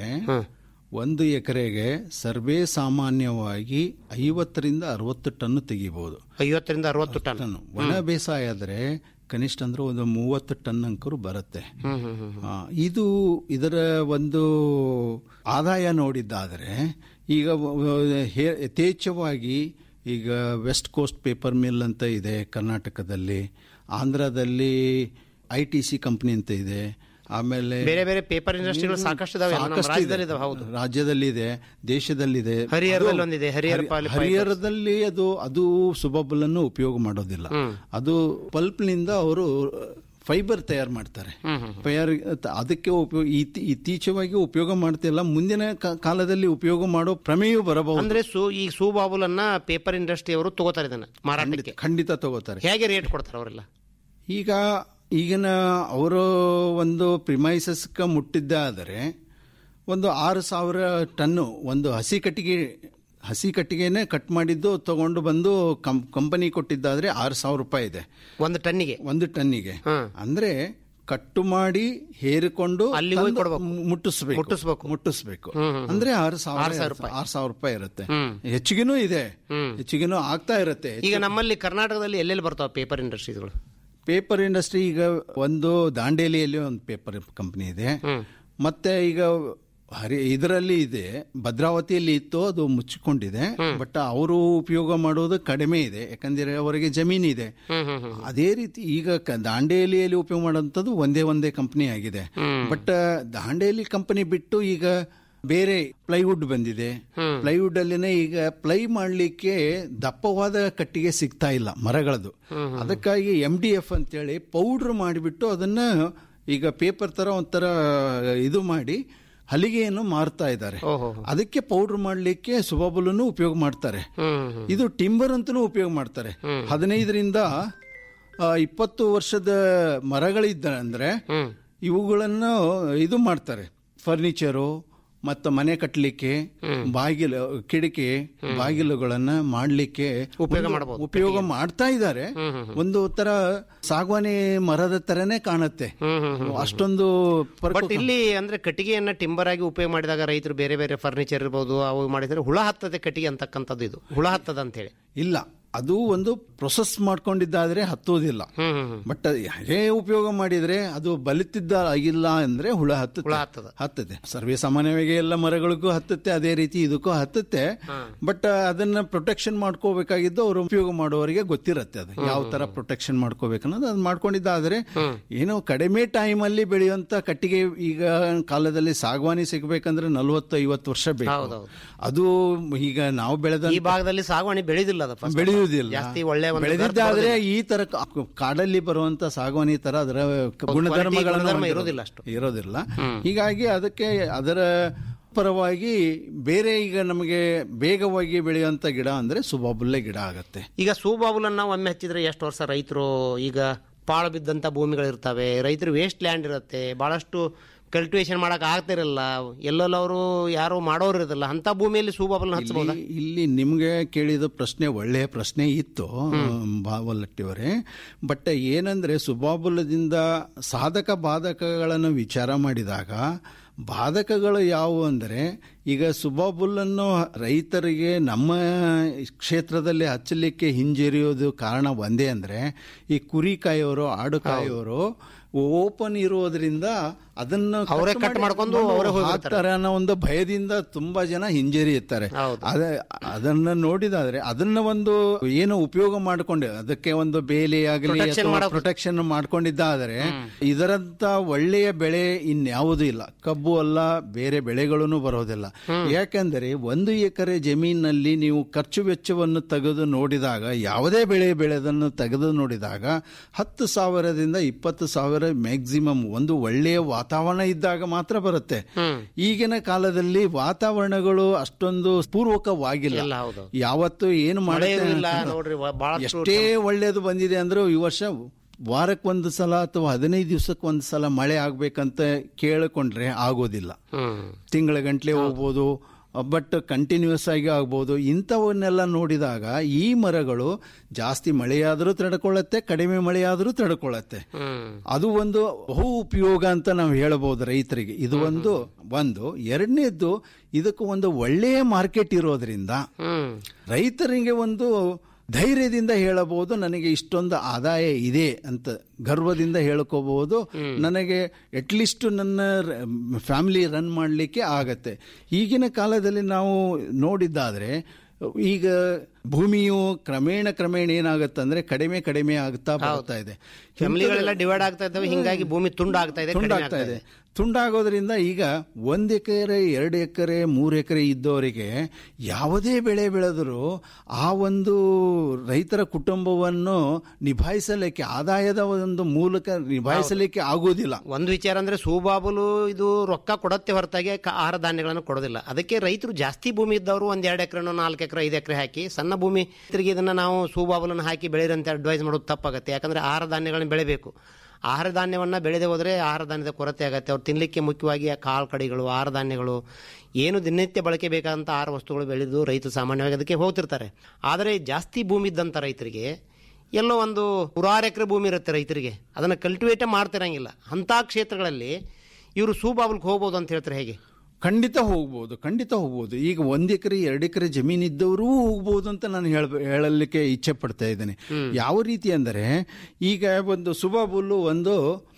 ಒಂದು ಎಕರೆಗೆ ಸರ್ವೇ ಸಾಮಾನ್ಯವಾಗಿ ಐವತ್ತರಿಂದ ಅರವತ್ತು ಟನ್ ತೆಗಿಬಹುದು ಐವತ್ತರಿಂದ ಅರವತ್ತು ಟನ್ ಟನ್ ಒಣ ಬೇಸಾಯ ಆದರೆ ಕನಿಷ್ಠ ಅಂದ್ರೆ ಒಂದು ಮೂವತ್ತು ಟನ್ ಅಂಕರು ಬರುತ್ತೆ ಹ್ಮ್ ಹ್ಮ್ ಹ್ಮ್ ಆ, ಇದು ಇದರ ಒಂದು ಆದಾಯ ನೋಡಿದ್ದಾದರೆ ಈಗ ವ- ಹೇ- ಯಥೇಚ್ಛವಾಗಿ ಈಗ ವೆಸ್ಟ್ ಕೋಸ್ಟ್ ಪೇಪರ್ ಮಿಲ್ ಅಂತ ಇದೆ ಕರ್ನಾಟಕದಲ್ಲಿ ಆಂಧ್ರದಲ್ಲಿ ಐ ಟಿ ಸಿ ಕಂಪ್ನಿ ಅಂತ ಇದೆ ಆಮೇಲೆ ಬೇರೆ ಬೇರೆ ಪೇಪರ್ ಇಂಡಸ್ಟ್ರಿಗಳು ಸಾಕಷ್ಟು ಇದಾವೆ ನಮ್ಮ ಸಾಕಷ್ಟು ರಾಜ್ಯದಲ್ಲಿ ಇದೆ. ಇದಾವೆ ಹೌದು ರಾಜ್ಯದಲ್ಲಿದೆ ದೇಶದಲ್ಲಿದೆ ಹರಿಹರದಲ್ಲಿ ಅದು- ಒಂದಿದೆ, ಹರಿಹರ ಹರಿ- ಪಾಲಿ- ಹರಿಹರದಲ್ಲಿ ಅದು ಅದು ಸುಬಬಲನ್ನು ಉಪಯೋಗ ಮಾಡೋದಿಲ್ಲ ಅದು ಪಲ್ಪ್ನಿಂದ ಅವರು ಫೈಬರ್ ತಯಾರು ಮಾಡ್ತಾರೆ ತಯಾರು ಅದಕ್ಕೆ ಉಪಯೋಗ ಇತ್ತೀ- ಇತ್ತೀಚೆಗೆ ಉಪಯೋಗ ಮಾಡ್ತಿಲ್ಲ ಮುಂದಿನ ಕಾ- ಕಾಲದಲ್ಲಿ ಉಪಯೋಗ ಮಾಡೋ ಪ್ರಮೇಯ ಬರಬಹುದು ಅಂದ್ರೆ ಸು ಈ ಸೂಬಾಬುಲನ್ನ ಪೇಪರ್ ಇಂಡಸ್ಟ್ರಿ ಅವರು ತಗೋತಾರೆ ಇದನ್ನ ಮಾರಾಟಕ್ಕೆ ಖಂಡಿತ ತಗೋತಾರೆ ಹೇಗೆ ರೇಟ್ ಕೊಡ್ತಾರೆ ಅವರೆಲ್ಲ ಈಗ ಈಗಿನ ಅವರು ಒಂದು ಪ್ರಿಮೈಸಸ್ಗೆ ಮುಟ್ಟಿದ್ದಾದರೆ ಒಂದು ಆರು ಸಾವಿರ ಟನ್ನು ಒಂದು ಹಸಿ ಕಟ್ಟಿಗೆ ಹಸಿ ಕಟ್ಟಿಗೆನೆ ಕಟ್ ಮಾಡಿದ್ದು ತಗೊಂಡು ಬಂದು ಕಂ- ಕಂಪನಿ ಕೊಟ್ಟಿದ್ದಾದ್ರೆ ಆರು ಸಾವಿರ ರೂಪಾಯಿ ಇದೆ ಒಂದು ಟನ್ನಿಗೆ ಒಂದು ಟನ್ನಿಗೆ ಹ್ಮ್. ಅಂದ್ರೆ ಕಟ್ಟು ಮಾಡಿ ಹೇರಿಕೊಂಡು ಅಲ್ಲಿಗೆ ಹೋಗಿ ತಂದು ಕೊಡ್ಬೇಕು. ಮುಟ್ಟಿಸ್ಬೇಕು ಮುಟ್ಟಿಸ್ಬೇಕು. ಮುಟ್ಟಿಸ್ಬೇಕು ಹ್ಮ್, ಹ್ಮ್. ಅಂದ್ರೆ ಆರು ಆರು ಸಾವಿರ ಸಾವಿರ ರೂಪಾಯಿ. ಆರು ಸಾವಿರ ರೂಪಾಯಿ ಇರುತ್ತೆ ಹ್ಮ್. ಹೆಚ್ಚಿಗೆನೂ ಇದೆ ಹ್ಮ್. ಹೆಚ್ಚಿಗೆನೂ ಆಗ್ತಾ ಇರುತ್ತೆ ಈಗ ನಮ್ಮಲ್ಲಿ ಕರ್ನಾಟಕದಲ್ಲಿ ಎಲ್ಲೆಲ್ಲಿ ಬರ್ತಾವೆ ಪೇಪರ್ ಇಂಡಸ್ಟ್ರೀಸ್ಗಳು ಪೇಪರ್ ಇಂಡಸ್ಟ್ರಿ ಈಗ ಒಂದು ದಾಂಡೇಲಿಯಲ್ಲಿ ಒಂದು ಪೇಪರ್ ಕಂಪನಿ ಇದೆ ಮತ್ತೆ ಈಗ ಹರಿ ಇದರಲ್ಲಿ ಇದೆ ಭದ್ರಾವತಿಯಲ್ಲಿ ಇತ್ತು ಅದು ಮುಚ್ಚಿಕೊಂಡಿದೆ ಬಟ್ ಅವರು ಉಪಯೋಗ ಮಾಡೋದು ಕಡಿಮೆ ಇದೆ ಯಾಕಂದ್ರೆ ಅವರಿಗೆ ಜಮೀನಿದೆ ಅದೇ ರೀತಿ ಈಗ ಕ- ದಾಂಡೇಲಿಯಲ್ಲಿ ಉಪಯೋಗ ಮಾಡುವಂಥದ್ದು ಒಂದೇ ಒಂದೇ ಕಂಪನಿ ಆಗಿದೆ ಬಟ್ ದಾಂಡೇಲಿ ಕಂಪನಿ ಬಿಟ್ಟು ಈಗ ಬೇರೆ ಪ್ಲೈವುಡ್ ಬಂದಿದೆ ಪ್ಲೈವುಡ್ ಅಲ್ಲಿನೇ ಈಗ ಪ್ಲೈ ಮಾಡಲಿಕ್ಕೆ ದಪ್ಪವಾದ ಕಟ್ಟಿಗೆ ಸಿಗ್ತಾ ಇಲ್ಲ ಮರಗಳದು ಅದಕ್ಕಾಗಿ ಎಂ ಡಿ ಎಫ್ ಅಂತೇಳಿ ಪೌಡ್ರ್ ಮಾಡಿಬಿಟ್ಟು ಅದನ್ನ ಈಗ ಪೇಪರ್ ತರ ಒಂಥರ ಇದು ಮಾಡಿ ಹಲಿಗೆಯನ್ನು ಮಾರ್ತಾ ಇದ್ದಾರೆ ಅದಕ್ಕೆ ಪೌಡರ್ ಮಾಡಲಿಕ್ಕೆ ಸುಬಾಬುಲನ್ನು ಉಪಯೋಗ ಮಾಡ್ತಾರೆ ಇದು ಟಿಂಬರ್ ಅಂತಲೂ ಉಪಯೋಗ ಮಾಡ್ತಾರೆ ಹದಿನೈದರಿಂದ ಆ, ಇಪ್ಪತ್ತು ವರ್ಷದ ಮರಗಳಿದ್ದ ಅಂದ್ರೆ ಇವುಗಳನ್ನು ಇದು ಮಾಡ್ತಾರೆ ಫರ್ನಿಚರು ಮತ್ತು ಮನೆ ಕಟ್ಟಲಿಕ್ಕೆ ಬಾಗಿಲು ಕಿಟಕಿ ಬಾಗಿಲುಗಳನ್ನ ಮಾಡಲಿಕ್ಕೆ ಉಪಯೋಗ ಒಂದು ಮಾಡ್ಬೋದು. ಉಪಯೋಗ ಮಾಡ್ತಾ ಇದ್ದಾರೆ ಒಂದು ತರ ಸಾಗವಾನಿ ಮರದ ತರನೇ ಕಾಣುತ್ತೆ ಅಷ್ಟೊಂದು ಪರ್ಕು- ಬಟ್ ಇಲ್ಲಿ ಅಂದ್ರೆ ಕಟ್ಟಿಗೆಯನ್ನ ಟಿಂಬರ್ ಆಗಿ ಉಪಯೋಗ ಮಾಡಿದಾಗ ರೈತರು ಬೇರೆ ಬೇರೆ ಫರ್ನಿಚರ್ ಇರ್ಬೋದು ಅವು ಮಾಡಿದ್ರೆ ಹುಳ ಹತ್ತದೆ ಕಟ್ಟಿಗೆ ಅಂತಕ್ಕಂಥದ್ದು ಇದು ಹುಳ ಹತ್ತದ ಅಂತ ಹೇಳಿ ಇಲ್ಲ ಅದು ಒಂದು ಪ್ರೊಸೆಸ್ ಮಾಡ್ಕೊಂಡಿದ್ದಾದ್ರೆ ಹತ್ತೋದಿಲ್ಲ ಬಟ್ ಹಾಗೇ ಉಪಯೋಗ ಮಾಡಿದ್ರೆ ಅದು ಬಲಿತಿದ್ದ ಆಗಿಲ್ಲ ಅಂದ್ರೆ ಹುಳ ಹತ್ತುತ್ತೆ ಹುಳ ಹತ್ತದ. ಹತ್ತುತ್ತೆ ಸರ್ವೇ ಸಾಮಾನ್ಯವಾಗಿ ಎಲ್ಲ ಮರಗಳಿಗೂ ಹತ್ತುತ್ತೆ ಅದೇ ರೀತಿ ಇದಕ್ಕೂ ಹತ್ತುತ್ತೆ ಬಟ್ ಅದನ್ನ ಪ್ರೊಟೆಕ್ಷನ್ ಮಾಡ್ಕೋಬೇಕಾಗಿದ್ದು ಅವರು ಉಪಯೋಗ ಮಾಡುವವರಿಗೆ ಗೊತ್ತಿರತ್ತೆ ಅದು ಯಾವ ತರ ಪ್ರೊಟೆಕ್ಷನ್ ಮಾಡ್ಕೋಬೇಕನ್ನೋದು ಅದು ಮಾಡ್ಕೊಂಡಿದ್ದಾದ್ರೆ ಏನೋ ಕಡಿಮೆ ಟೈಮ್ ಅಲ್ಲಿ ಬೆಳೆಯುವಂತ ಕಟ್ಟಿಗೆ ಈಗ ಕಾಲದಲ್ಲಿ ಸಾಗವಾನಿ ಸಿಗ್ಬೇಕಂದ್ರೆ ನಲ್ವತ್ತು ಐವತ್ತು ವರ್ಷ ಬೇಕು ಹೌದೌದು. ಅದು ಈಗ ನಾವು ಬೆಳೆದ ಈ ಭಾಗದಲ್ಲಿ ಸಾಗವಾನಿ ಬೆಳೆದಿಲ್ಲ ಅದು first. ಬೆಳೆಯುವುದಿಲ್ಲ ಜಾಸ್ತಿ ಒಳ್ಳೆ ಒಂದು ಬೆಳೆದಿದ್ದಾದ್ರೆ ಈ ತರ ಕ- ಕಾಡಲ್ಲಿ ಬರುವಂತ ಸಾಗವಾನಿ ತರ ಅದರ ಗುಣಧರ್ಮಗಳನ್ನು ಗುಣಧರ್ಮ ಹೊಂದಿರೋದು. ಇರೋದಿಲ್ಲ ಅಷ್ಟು. ಇರೋದಿಲ್ಲ ಹೀಗಾಗಿ ಅದಕ್ಕೆ ಅದರ ಪರವಾಗಿ ಬೇರೆ ಈಗ ನಮಗೆ ಬೇಗವಾಗಿ ಬೆಳೆಯುವಂತ ಗಿಡ ಅಂದ್ರೆ ಸುಬಾಬುಲ್ಲೆ ಗಿಡ ಆಗತ್ತೆ ಈಗ ಸೂಬಾಬುಲನ್ನ ಒಮ್ಮೆ ಹಚ್ಚಿದ್ರೆ ಎಷ್ಟು ವರ್ಷ ರೈತರು ಈಗ ಪಾಳು ಬಿದ್ದಂತ ಭೂಮಿಗಳಿರ್ತವೆ ರೈತರು ವೇಸ್ಟ್ ಲ್ಯಾಂಡ್ ಇರುತ್ತೆ ಬಹಳಷ್ಟು ಕಲ್ಟಿವೇಶನ್ ಮಾಡಕ್ ಆಗ್ತಿರಲ್ಲ ಎಲ್ಲೆಲ್ಲ ಅವರು ಯಾರು ಮಾಡೋರು ಇರೋದಿಲ್ಲ ಅಂತ ಭೂಮಿಯಲ್ಲಿ ಸೂಬಾಬುಲನ್ನ ಹಚ್ಚಬಹುದಾ ಇಲ್ಲಿ- ಇಲ್ಲಿ ನಿಮ್ಗೆ ಕೇಳಿದ ಪ್ರಶ್ನೆ ಒಳ್ಳೆಯ ಪ್ರಶ್ನೆ ಇತ್ತು ಬಾವಲಟ್ಟಿಯವರೇ ಬಟ್ ಏನಂದ್ರೆ ಸುಬಾಬುಲದಿಂದ ಸಾಧಕ ಬಾಧಕಗಳನ್ನು ವಿಚಾರ ಮಾಡಿದಾಗ ಬಾಧಕಗಳು ಯಾವುವು ಅಂದರೆ ಈಗ ಸುಬಾಬುಲ್ಲನ್ನು ರೈತರಿಗೆ ನಮ್ಮ ಕ್ಷೇತ್ರದಲ್ಲಿ ಹಚ್ಚಲಿಕ್ಕೆ ಹಿಂಜರಿಯೋದು ಕಾರಣ ಒಂದೇ ಅಂದರೆ ಈ ಕುರಿ ಕಾಯೋರು ಆಡು ಕಾಯೋರು ಓಪನ್ ಇರೋದ್ರಿಂದ ಅದನ್ನ ಅವರೇ ಕಟ್ ಮಾಡ್ಕೊಂಡು ಅವರೇ ಹೋಗ್ಬಿಡ್ತಾರೆ. ಹಾಕ್ತಾರೆ ಅನ್ನೋ ಒಂದು ಭಯದಿಂದ ತುಂಬಾ ಜನ ಹಿಂಜರಿಯುತ್ತಾರೆ ಹೌದು. ಅದ ಅದನ್ನ ನೋಡಿದಾದ್ರೆ ಅದನ್ನ ಒಂದು ಏನು ಉಪಯೋಗ ಮಾಡಿಕೊಂಡೆ ಅದಕ್ಕೆ ಒಂದು ಬೇಲಿ ಆಗಲಿ Protection ಮಾಡೋ- ಪ್ರೊಟೆಕ್ಷನ್ ಮಾಡ್ಕೊಂಡಿದ್ದಾದ್ರೆ ಇದರಂತ ಒಳ್ಳೆಯ ಬೆಳೆ ಇನ್ಯಾವುದೂ ಇಲ್ಲ ಕಬ್ಬು ಅಲ್ಲ ಬೇರೆ ಬೆಳೆಗಳೂ ಬರೋದಿಲ್ಲ ಯಾಕೆಂದರೆ ಒಂದು ಎಕರೆ ಜಮೀನಿನಲ್ಲಿ ನೀವು ಖರ್ಚು ವೆಚ್ಚವನ್ನು ತೆಗೆದು ನೋಡಿದಾಗ ಯಾವುದೇ ಬೆಳೆ ಬೆಳೆದನ್ನು ತೆಗೆದು ನೋಡಿದಾಗ ಹತ್ತು ಸಾವಿರದಿಂದ ಇಪ್ಪತ್ತು ಸಾವಿರ ಮ್ಯಾಕ್ಸಿಮಮ್ ಒಂದು ಒಳ್ಳೆಯ ವಾತಾವರಣ ಇದ್ದಾಗ ಮಾತ್ರ ಬರುತ್ತೆ ಈಗಿನ ಕಾಲದಲ್ಲಿ ವಾತಾವರಣಗಳು ಅಷ್ಟೊಂದು ಪೂರ್ವಕವಾಗಿಲ್ಲ ಇಲ್ಲ, ಹೌದು. ಯಾವತ್ತು ಏನು ಮಳೆ ಇಲ್ಲ ಮಾಡುತ್ತೆ ನೋಡ್ರಿ ಬಹಳಷ್ಟು ಎಷ್ಟೇ ಒಳ್ಳೇದು ಬಂದಿದೆ ಅಂದ್ರೆ ಈ ವರ್ಷ ವಾರಕ್ಕೆ ಒಂದು ಸಲ ಅಥವಾ ಹದಿನೈದು ದಿವಸಕ್ಕೆ ಒಂದು ಸಲ ಮಳೆ ಆಗ್ಬೇಕಂತ ಕೇಳಿಕೊಂಡ್ರೆ ಆಗೋದಿಲ್ಲ ಹ್ಮ್ ತಿಂಗಳ ಗಂಟ್ಲೆ ಹೋಗ್ಬೋದು ಬಟ್ ಕಂಟಿನ್ಯೂಸ್ ಆಗಿ ಆಗ್ಬೋದು ಇಂಥವನ್ನೆಲ್ಲ ನೋಡಿದಾಗ ಈ ಮರಗಳು ಜಾಸ್ತಿ ಮಳೆಯಾದರೂ ತಡ್ಕೊಳ್ಳುತ್ತೆ ಕಡಿಮೆ ಮಳೆಯಾದರೂ ತಡ್ಕೊಳ್ಳುತ್ತೆ ಹ್ಮ್ ಅದು ಒಂದು ಬಹು ಉಪಯೋಗ ಅಂತ ನಾವು ಹೇಳಬಹುದು ರೈತರಿಗೆ ಇದು ಒಂದು ಒಂದು ಎರಡನೇದ್ದು ಇದಕ್ಕೆ ಒಂದು ಒಳ್ಳೆಯ ಮಾರ್ಕೆಟ್ ಇರೋದ್ರಿಂದ ಹ್ಮ್ ರೈತರಿಗೆ ಒಂದು ಧೈರ್ಯದಿಂದ ಹೇಳಬಹುದು ನನಗೆ ಇಷ್ಟೊಂದು ಆದಾಯ ಇದೆ ಅಂತ ಗರ್ವದಿಂದ ಹೇಳ್ಕೋಬಹುದು ನನಗೆ ಅಟ್ಲೀಸ್ಟ್ ನನ್ನ ಫ್ಯಾಮಿಲಿ ರನ್ ಮಾಡಲಿಕ್ಕೆ ಆಗತ್ತೆ ಈಗಿನ ಕಾಲದಲ್ಲಿ ನಾವು ನೋಡಿದ್ದಾದ್ರೆ ಈಗ ಭೂಮಿಯು ಕ್ರಮೇಣ ಕ್ರಮೇಣ ಏನಾಗುತ್ತಂದ್ರೆ ಕಡಿಮೆ ಕಡಿಮೆ ಆಗ್ತಾ ಬರ್ತಾ ಇದೆ ಫ್ಯಾಮಿಲಿಗಳೆಲ್ಲ ಡಿವೈಡ್ ಆಗ್ತಾ ಇದ್ದಾವೆ ಹಿಂಗಾಗಿ ಭೂಮಿ ತುಂಡು ಆಗ್ತಾ ಇದೆ ಕಡಿಮೆ ತುಂಡಾಗ್ತಾ ಇದೆ ತುಂಡಾಗೋದ್ರಿಂದ ಈಗ ಒಂದ್ ಎಕರೆ ಎರಡು ಎಕರೆ ಮೂರು ಎಕರೆ ಇದ್ದವರಿಗೆ ಯಾವುದೇ ಬೆಳೆ ಬೆಳೆದರೂ ಆ ಒಂದು ರೈತರ ಕುಟುಂಬವನ್ನು ನಿಭಾಯಿಸಲಿಕ್ಕೆ ಆದಾಯದ ಒಂದು ಮೂಲಕ ನಿಭಾಯಿಸಲಿಕ್ಕೆ ಆಗುವುದಿಲ್ಲ ಒಂದು ವಿಚಾರ ಅಂದ್ರೆ ಸೂಬಾಬುಲು ಇದು ರೊಕ್ಕ ಕೊಡತ್ತೆ ಹೊರತಾಗಿ ಕ- ಆಹಾರ ಧಾನ್ಯಗಳನ್ನು ಕೊಡೋದಿಲ್ಲ ಅದಕ್ಕೆ ರೈತರು ಜಾಸ್ತಿ ಭೂಮಿ ಇದ್ದವರು ಒಂದ್ ಎರಡು ಎಕರೆನೋ ನಾಲ್ಕು ಎಕರೆ ಐದು ಎಕರೆ ಹಾಕಿ ಸಣ್ಣ ಭೂಮಿ ರೈತರಿಗೆ ಇದನ್ನ ನಾವು ಸೂಬಾಬುಲನ್ನು ಹಾಕಿ ಬೆಳೀರಿ ಅಂತ ಅಡ್ವೈಸ್ ಮಾಡೋದು ತಪ್ಪಾಗುತ್ತೆ ಯಾಕಂದ್ರೆ ಆಹಾರ ಧಾನ್ಯಗಳನ್ನ ಬೆಳಿಬೇಕು ಆಹಾರ ಧಾನ್ಯವನ್ನ ಬೆಳೆದೇ ಹೋದ್ರೆ ಆಹಾರ ಧಾನ್ಯದ ಕೊರತೆ ಆಗುತ್ತೆ ಅವ್ರು ತಿನ್ಲಿಕ್ಕೆ ಮುಖ್ಯವಾಗಿ ಆ ಕಾಳು ಕಡಿಗಳು ಆಹಾರ ಧಾನ್ಯಗಳು ಏನು ದಿನನಿತ್ಯ ಬಳಕೆ ಬೇಕಾದಂಥ ಆಹಾರ ವಸ್ತುಗಳು ಬೆಳೆದು ರೈತರು ಸಾಮಾನ್ಯವಾಗಿ ಅದಕ್ಕೆ ಹೋಗ್ತಿರ್ತಾರೆ ಆದರೆ ಜಾಸ್ತಿ ಭೂಮಿ ಇದ್ದಂಥ ರೈತರಿಗೆ ಎಲ್ಲೋ ಒಂದು ನೂರಾರು ಎಕರೆ ಭೂಮಿ ಇರುತ್ತೆ ರೈತರಿಗೆ ಅದನ್ನು ಕಲ್ಟಿವೇಟೇ ಮಾಡ್ತಿರಂಗಿಲ್ಲ ಅಂಥ ಕ್ಷೇತ್ರಗಳಲ್ಲಿ ಇವರು ಸೂಬಾಬಲ್ಗೆ ಹೋಗ್ಬೋದು ಅಂತ ಹೇಳ್ತಾರೆ ಹೇಗೆ ಖಂಡಿತ ಹೋಗ್ಬೋದು ಖಂಡಿತ ಹೋಗ್ಬೋದು ಈಗ ಒಂದ್ ಎಕರೆ ಎರಡು ಎಕರೆ ಜಮೀನು ಇದ್ದವರೂ ಹೋಗ್ಬೋದು ಅಂತ ನಾನು ಹೇಳ ಹೇಳಲಿಕ್ಕೆ ಇಚ್ಛೆ ಪಡ್ತಾ ಇದ್ದೇನೆ ಯಾವ ರೀತಿ ಅಂದರೆ ಈಗ ಒಂದು ಸುಬಾಬುಲ್ಲು ಒಂದು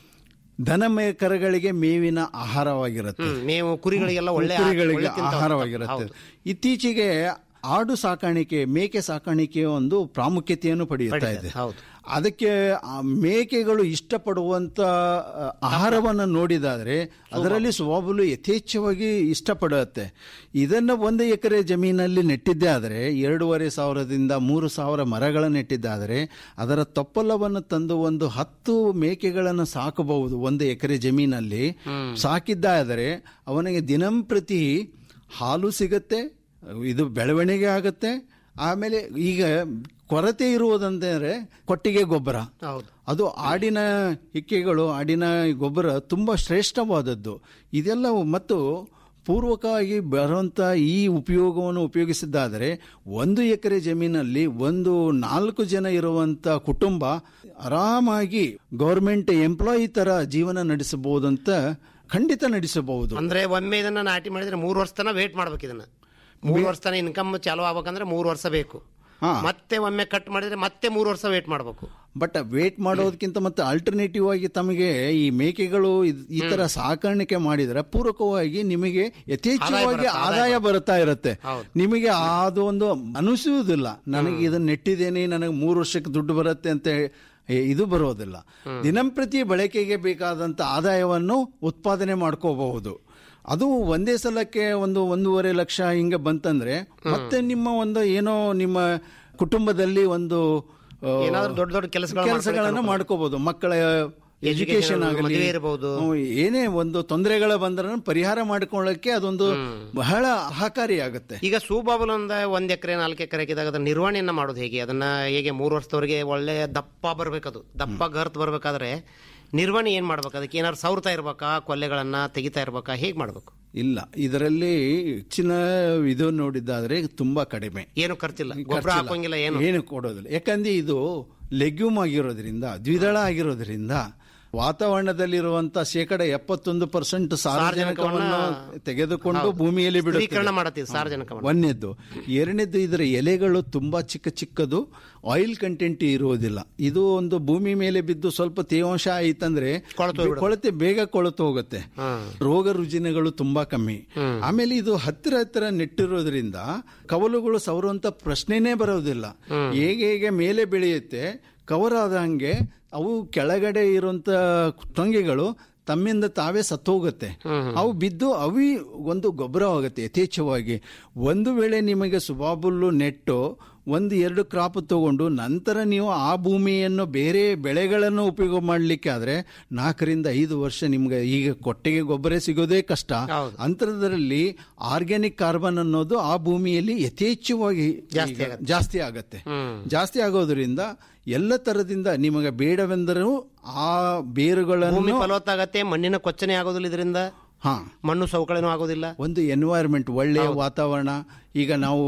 ದನಮಯ ಕರಗಳಿಗೆ ಮೇವಿನ ಆಹಾರವಾಗಿರುತ್ತೆ ಹ್ಮ್, ಮೇವು ಕುರಿಗಳಿಗೆಲ್ಲ ಒಳ್ಳೆ ಆ- ಕುರಿಗಳಿಗೆ ಒಳ್ಳೆ ತಿಂತಾವೆ. ಆಹಾರವಾಗಿರುತ್ತೆ ಹೌದು. ಇತ್ತೀಚೆಗೆ ಆಡು ಸಾಕಾಣಿಕೆ ಮೇಕೆ ಸಾಕಾಣಿಕೆ ಒಂದು ಪ್ರಾಮುಖ್ಯತೆಯನ್ನು ಪಡೆಯುತ್ತಾ ಪಡೀತದೆ, ಇದೆ ಹೌದು. ಅದಕ್ಕೆ ಆ ಮೇಕೆಗಳು ಇಷ್ಟಪಡುವಂತ ಆ, ಆಹಾರವನ್ನು ನೋಡಿದಾದ್ರೆ ಅದರಲ್ಲಿ ಸ್ವಭಾವಲು ಯಥೇಚ್ಛವಾಗಿ ಇಷ್ಟಪಡುತ್ತೆ ಇದನ್ನ ಒಂದು ಎಕರೆ ಜಮೀನಲ್ಲಿ ನೆಟ್ಟಿದ್ದೇ ಆದರೆ ಎರಡೂವರೆ ಸಾವಿರದಿಂದ ಮೂರು ಸಾವಿರ ಮರಗಳ ನೆಟ್ಟಿದ್ದಾದರೆ ಅದರ ತೊಪ್ಪಲವನ್ನು ತಂದು ಒಂದು ಹತ್ತು ಮೇಕೆಗಳನ್ನು ಸಾಕಬಹುದು ಒಂದು ಎಕರೆ ಜಮೀನಲ್ಲಿ ಸಾಕಿದ್ದಾದರೆ ಅವನಿಗೆ ದಿನಂಪ್ರತಿ ಹಾಲು ಸಿಗತ್ತೆ ಇದು ಬೆಳವಣಿಗೆ ಆಗತ್ತೆ ಆಮೇಲೆ ಈಗ ಕೊರತೆ ಇರುವುದಂದರೆ ಕೊಟ್ಟಿಗೆ ಗೊಬ್ಬರ ಹೌದು ಅದು ಆಡಿನ ಹಿಕ್ಕೆಗಳು ಆಡಿನ ಗೊಬ್ಬರ ತುಂಬ ಶ್ರೇಷ್ಠವಾದದ್ದು ಇದೆಲ್ಲ ಮತ್ತು ಪೂರ್ವಕವಾಗಿ ಬರುವಂಥ ಈ ಉಪಯೋಗವನ್ನು ಉಪಯೋಗಿಸಿದ್ದಾದರೆ ಒಂದು ಎಕರೆ ಜಮೀನಲ್ಲಿ ಒಂದು ನಾಲ್ಕು ಜನ ಇರುವಂತ ಕುಟುಂಬ ಆರಾಮಾಗಿ ಗೌರ್ಮೆಂಟ್ ಎಂಪ್ಲಾಯಿ ತರ ಜೀವನ ನಡೆಸಬಹುದಂತ ಖಂಡಿತ ನಡೆಸಬಹುದು ಅಂದ್ರೆ ಒಮ್ಮೆ ಇದನ್ನ ನಾಟಿ ಮಾಡಿದ್ರೆ ಮೂರು ವರ್ಷ ತನಕ ವೇಟ್ ಮಾಡ್ಬೇಕು ಇದನ್ನ ಮೂರು ವರ್ಷ ತನಕ ಇನ್ಕಮ್ ಚಾಲು ಆಗ್ಬೇಕಂದ್ರೆ ಮೂರು ವರ್ಷ ಬೇಕು ಹಾ. ಮತ್ತೆ ಒಮ್ಮೆ ಕಟ್ ಮಾಡಿದ್ರೆ ಮತ್ತೆ ಮೂರು ವರ್ಷ ವೇಟ್ ಮಾಡಬೇಕು ಬಟ್ ವೇಟ್ ಮಾಡೋದಕ್ಕಿಂತ ಮತ್ತೆ ಆಲ್ಟರ್ನೇಟಿವ್ ಆಗಿ ತಮಗೆ ಈ ಮೇಕೆಗಳು ಇದ್- ಈ ತರ ಸಾಕಾಣಿಕೆ ಮಾಡಿದ್ರೆ ಪೂರಕವಾಗಿ ನಿಮಗೆ ಯಥೇಚ್ಛವಾಗಿ ಬರುತ್ತೆ, ಆದಾಯ ಆದಾಯ ಬರ್ತಾ ಇರುತ್ತೆ ಹೌದು. ನಿಮಗೆ ಅದು ಒಂದು ಅನಿಸುವುದಿಲ್ಲ ನನಗೆ ಇದನ್ನ ನೆಟ್ಟಿದ್ದೇನೆ ನನಗೆ ಮೂರು ವರ್ಷಕ್ಕೆ ದುಡ್ಡು ಬರುತ್ತೆ ಅಂತ ಏ- ಇದು ಬರೋದಿಲ್ಲ ದಿನಂಪ್ರತಿ ಬಳಕೆಗೆ ಬೇಕಾದಂತ ಆದಾಯವನ್ನು ಉತ್ಪಾದನೆ ಮಾಡ್ಕೋಬಹುದು ಅದು ಒಂದೇ ಸಲಕ್ಕೆ ಒಂದು ಒಂದೂವರೆ ಲಕ್ಷ ಹಿಂಗೆ ಬಂತಂದ್ರೆ ಮತ್ತೆ ನಿಮ್ಮ ಒಂದು ಏನೋ ನಿಮ್ಮ ಕುಟುಂಬದಲ್ಲಿ ಒಂದು ಆ, ಏನಾದ್ರೂ ದೊಡ್ಡ ದೊಡ್ಡ ಕೆಲಸಗಳು ಕೆಲಸಗಳನ್ನು ಮಾಡ್ಕೋಬಹುದು ಮಕ್ಕಳ ಎಜುಕೇಶನ್ ಆಗಲಿ ಮದುವೆ ಇರ್ಬೋದು. ಹ್ಮ್, ಏನೇ ಒಂದು ತೊಂದರೆಗಳ ಬಂದ್ರೆ ಪರಿಹಾರ ಮಾಡ್ಕೊಳ್ಳಕ್ಕೆ ಅದೊಂದು ಬಹಳ ಸಹಕಾರಿಯಾಗುತ್ತೆ ಈಗ ಸೂಬಾಬುಲ್ ಒಂದ ಒಂದ್ ಎಕರೆ ನಾಲ್ಕು ಎಕರೆ ಹಾಕಿದಾಗ ಅದನ್ನ ನಿರ್ವಹಣೆಯನ್ನ ಮಾಡೋದು ಹೇಗೆ ಅದನ್ನ ಹೇಗೆ ಮೂರು ವರ್ಷದವರೆಗೆ ಒಳ್ಳೆ ದಪ್ಪ ಬರ್ಬೇಕದು ದಪ್ಪ ಗರ್ತ್ ಬರ್ಬೇಕಾದ್ರೆ ನಿರ್ವಹಣೆ ಏನ್ ಮಾಡ್ಬೇಕು ಅದಕ್ಕೆ ಏನಾದ್ರು ಸೌರ್ತಾ ಇರ್ಬೇಕಾ ಕೊಲ್ಲೆಗಳನ್ನ ತೆಗಿತಾ ಇರ್ಬೇಕಾ ಹೇಗ್ ಮಾಡ್ಬೇಕು ಇಲ್ಲ ಇದರಲ್ಲಿ ಹೆಚ್ಚಿನ ಇದು ನೋಡಿದ್ದಾದ್ರೆ ತುಂಬಾ ಕಡಿಮೆ ಏನು ಖರ್ಚಿಲ್ಲ ಗೊಬ್ಬರ ಖರ್ಚಿಲ್ಲ. ಹಾಕೋಂಗಿಲ್ಲ ಏನು ಏನು ಕೊಡೋದಿಲ್ಲ ಯಾಕಂದ್ರೆ ಇದು ಲೆಗ್ಯೂಮ್ ಆಗಿರೋದ್ರಿಂದ ದ್ವಿದಳ ಆಗಿರೋದ್ರಿಂದ ವಾತಾವರಣದಲ್ಲಿರುವಂತ ಶೇಕಡ ಎಪ್ಪತ್ತೊಂದು ಪರ್ಸೆಂಟ್ ಸಾರಜನಕವನ್ನು ತೆಗೆದುಕೊಂಡು ಭೂಮಿಯಲ್ಲಿ ಸ್ಥಿರೀಕರಣ ಬಿಡುತ್ತದೆ ಮಾಡತ್ತೀವಿ ಸಾರ್ವಜನಿಕ ಮಾಡಿ. ಒಂದನೇದ್ದು ಎರಡನೇದ್ದು ಇದರ ಎಲೆಗಳು ತುಂಬಾ ಚಿಕ್ಕ ಚಿಕ್ಕದು ಆಯಿಲ್ ಕಂಟೆಂಟ್ ಇರುವುದಿಲ್ಲ ಇದು ಒಂದು ಭೂಮಿ ಮೇಲೆ ಬಿದ್ದು ಸ್ವಲ್ಪ ತೇವಾಂಶ ಆಯ್ತಂದ್ರೆ ಕೊಳೆತು ಹೋಗ್ಬಿಡುತ್ತೆ. ಕೊಳತೆ ಬೇಗ ಕೊಳತು ಹೋಗುತ್ತೆ ರೋಗ ರುಜಿನಗಳು ತುಂಬಾ ಕಮ್ಮಿ ಆಮೇಲೆ ಇದು ಹತ್ತಿರ ಹತ್ತಿರ ನೆಟ್ಟಿರೋದ್ರಿಂದ ಕವಲುಗಳು ಸವರುವಂತ ಪ್ರಶ್ನೆನೇ ಬರೋದಿಲ್ಲ ಹೇಗೆ ಹೇಗೆ ಮೇಲೆ ಬೆಳೆಯುತ್ತೆ ಕವರ್ ಆದಂಗೆ ಅವು ಕೆಳಗಡೆ ಇರುವಂತ ಟೊಂಗೆಗಳು ತಮ್ಮಿಂದ ತಾವೇ ಸತ್ತೋಗುತ್ತೆ ಅವು ಬಿದ್ದು ಅವಿ ಒಂದು ಗೊಬ್ಬರವಾಗುತ್ತೆ ಯಥೇಚ್ಛವಾಗಿ ಒಂದು ವೇಳೆ ನಿಮಗೆ ಸುಬಾಬುಲ್ಲು ನೆಟ್ಟು ಒಂದು ಎರಡು ಕ್ರಾಪ್ ತಗೊಂಡು ನಂತರ ನೀವು ಆ ಭೂಮಿಯನ್ನು ಬೇರೆ ಬೆಳೆಗಳನ್ನು ಉಪಯೋಗ ಮಾಡಲಿಕ್ಕೆ ಆದ್ರೆ ನಾಲ್ಕರಿಂದ ಐದು ವರ್ಷ ನಿಮ್ಗೆ ಈಗ ಕೊಟ್ಟಿಗೆ ಗೊಬ್ಬರ ಸಿಗೋದೇ ಕಷ್ಟ ಹೌದು. ಅಂತರದಲ್ಲಿ ಆರ್ಗ್ಯಾನಿಕ್ ಕಾರ್ಬನ್ ಅನ್ನೋದು ಆ ಭೂಮಿಯಲ್ಲಿ ಯಥೇಚ್ಛವಾಗಿ ಜಾಸ್ತಿ ಈಗ ಆಗತ್ತೆ. ಜಾಸ್ತಿ ಆಗತ್ತೆ ಜಾಸ್ತಿ ಆಗೋದ್ರಿಂದ ಎಲ್ಲ ತರದಿಂದ ನಿಮಗೆ ಬೇಡವೆಂದರೂ ಆ ಭೂಮಿ ಬೇರುಗಳನ್ನು ಫಲವತ್ತಾಗತ್ತೆ ಮಣ್ಣಿನ ಕೊಚ್ಚನೆ ಆಗೋದಿಲ್ಲ ಇದರಿಂದ ಹಾ ಮಣ್ಣು ಸವಕಳಿನೂ ಆಗೋದಿಲ್ಲ ಒಂದು ಎನ್ವೈರ್ಮೆಂಟ್ ಒಳ್ಳೆಯ ವಾತಾವರಣ ಈಗ ನಾವು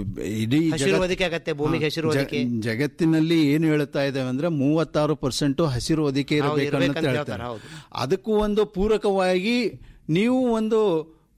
ಇಡೀ ಹಸಿರು ಜಗತ್- ಒದಿಕೆ ಆಗತ್ತೆ ಭೂಮಿಗೆ ಹಸಿರು ಜ- ಒದಿಕೆ ಜಗತ್ತಿನಲ್ಲಿ ಏನು ಹೇಳ್ತಾ ಇದ್ದೇವೆ ಅಂದ್ರೆ ಮೂವತ್ತಾರು ಪರ್ಸೆಂಟ್ ಹಸಿರು ಒದಿಕೆ ಹೌದು, ಇರಬೇಕಂತ ಇರ್ಬೇಕಂತ ಹೇಳ್ತಾರೆ ಹೇಳ್ತಾರೆ, ಹೌದು. ಅದಕ್ಕೂ ಒಂದು ಪೂರಕವಾಗಿ ನೀವು ಒಂದು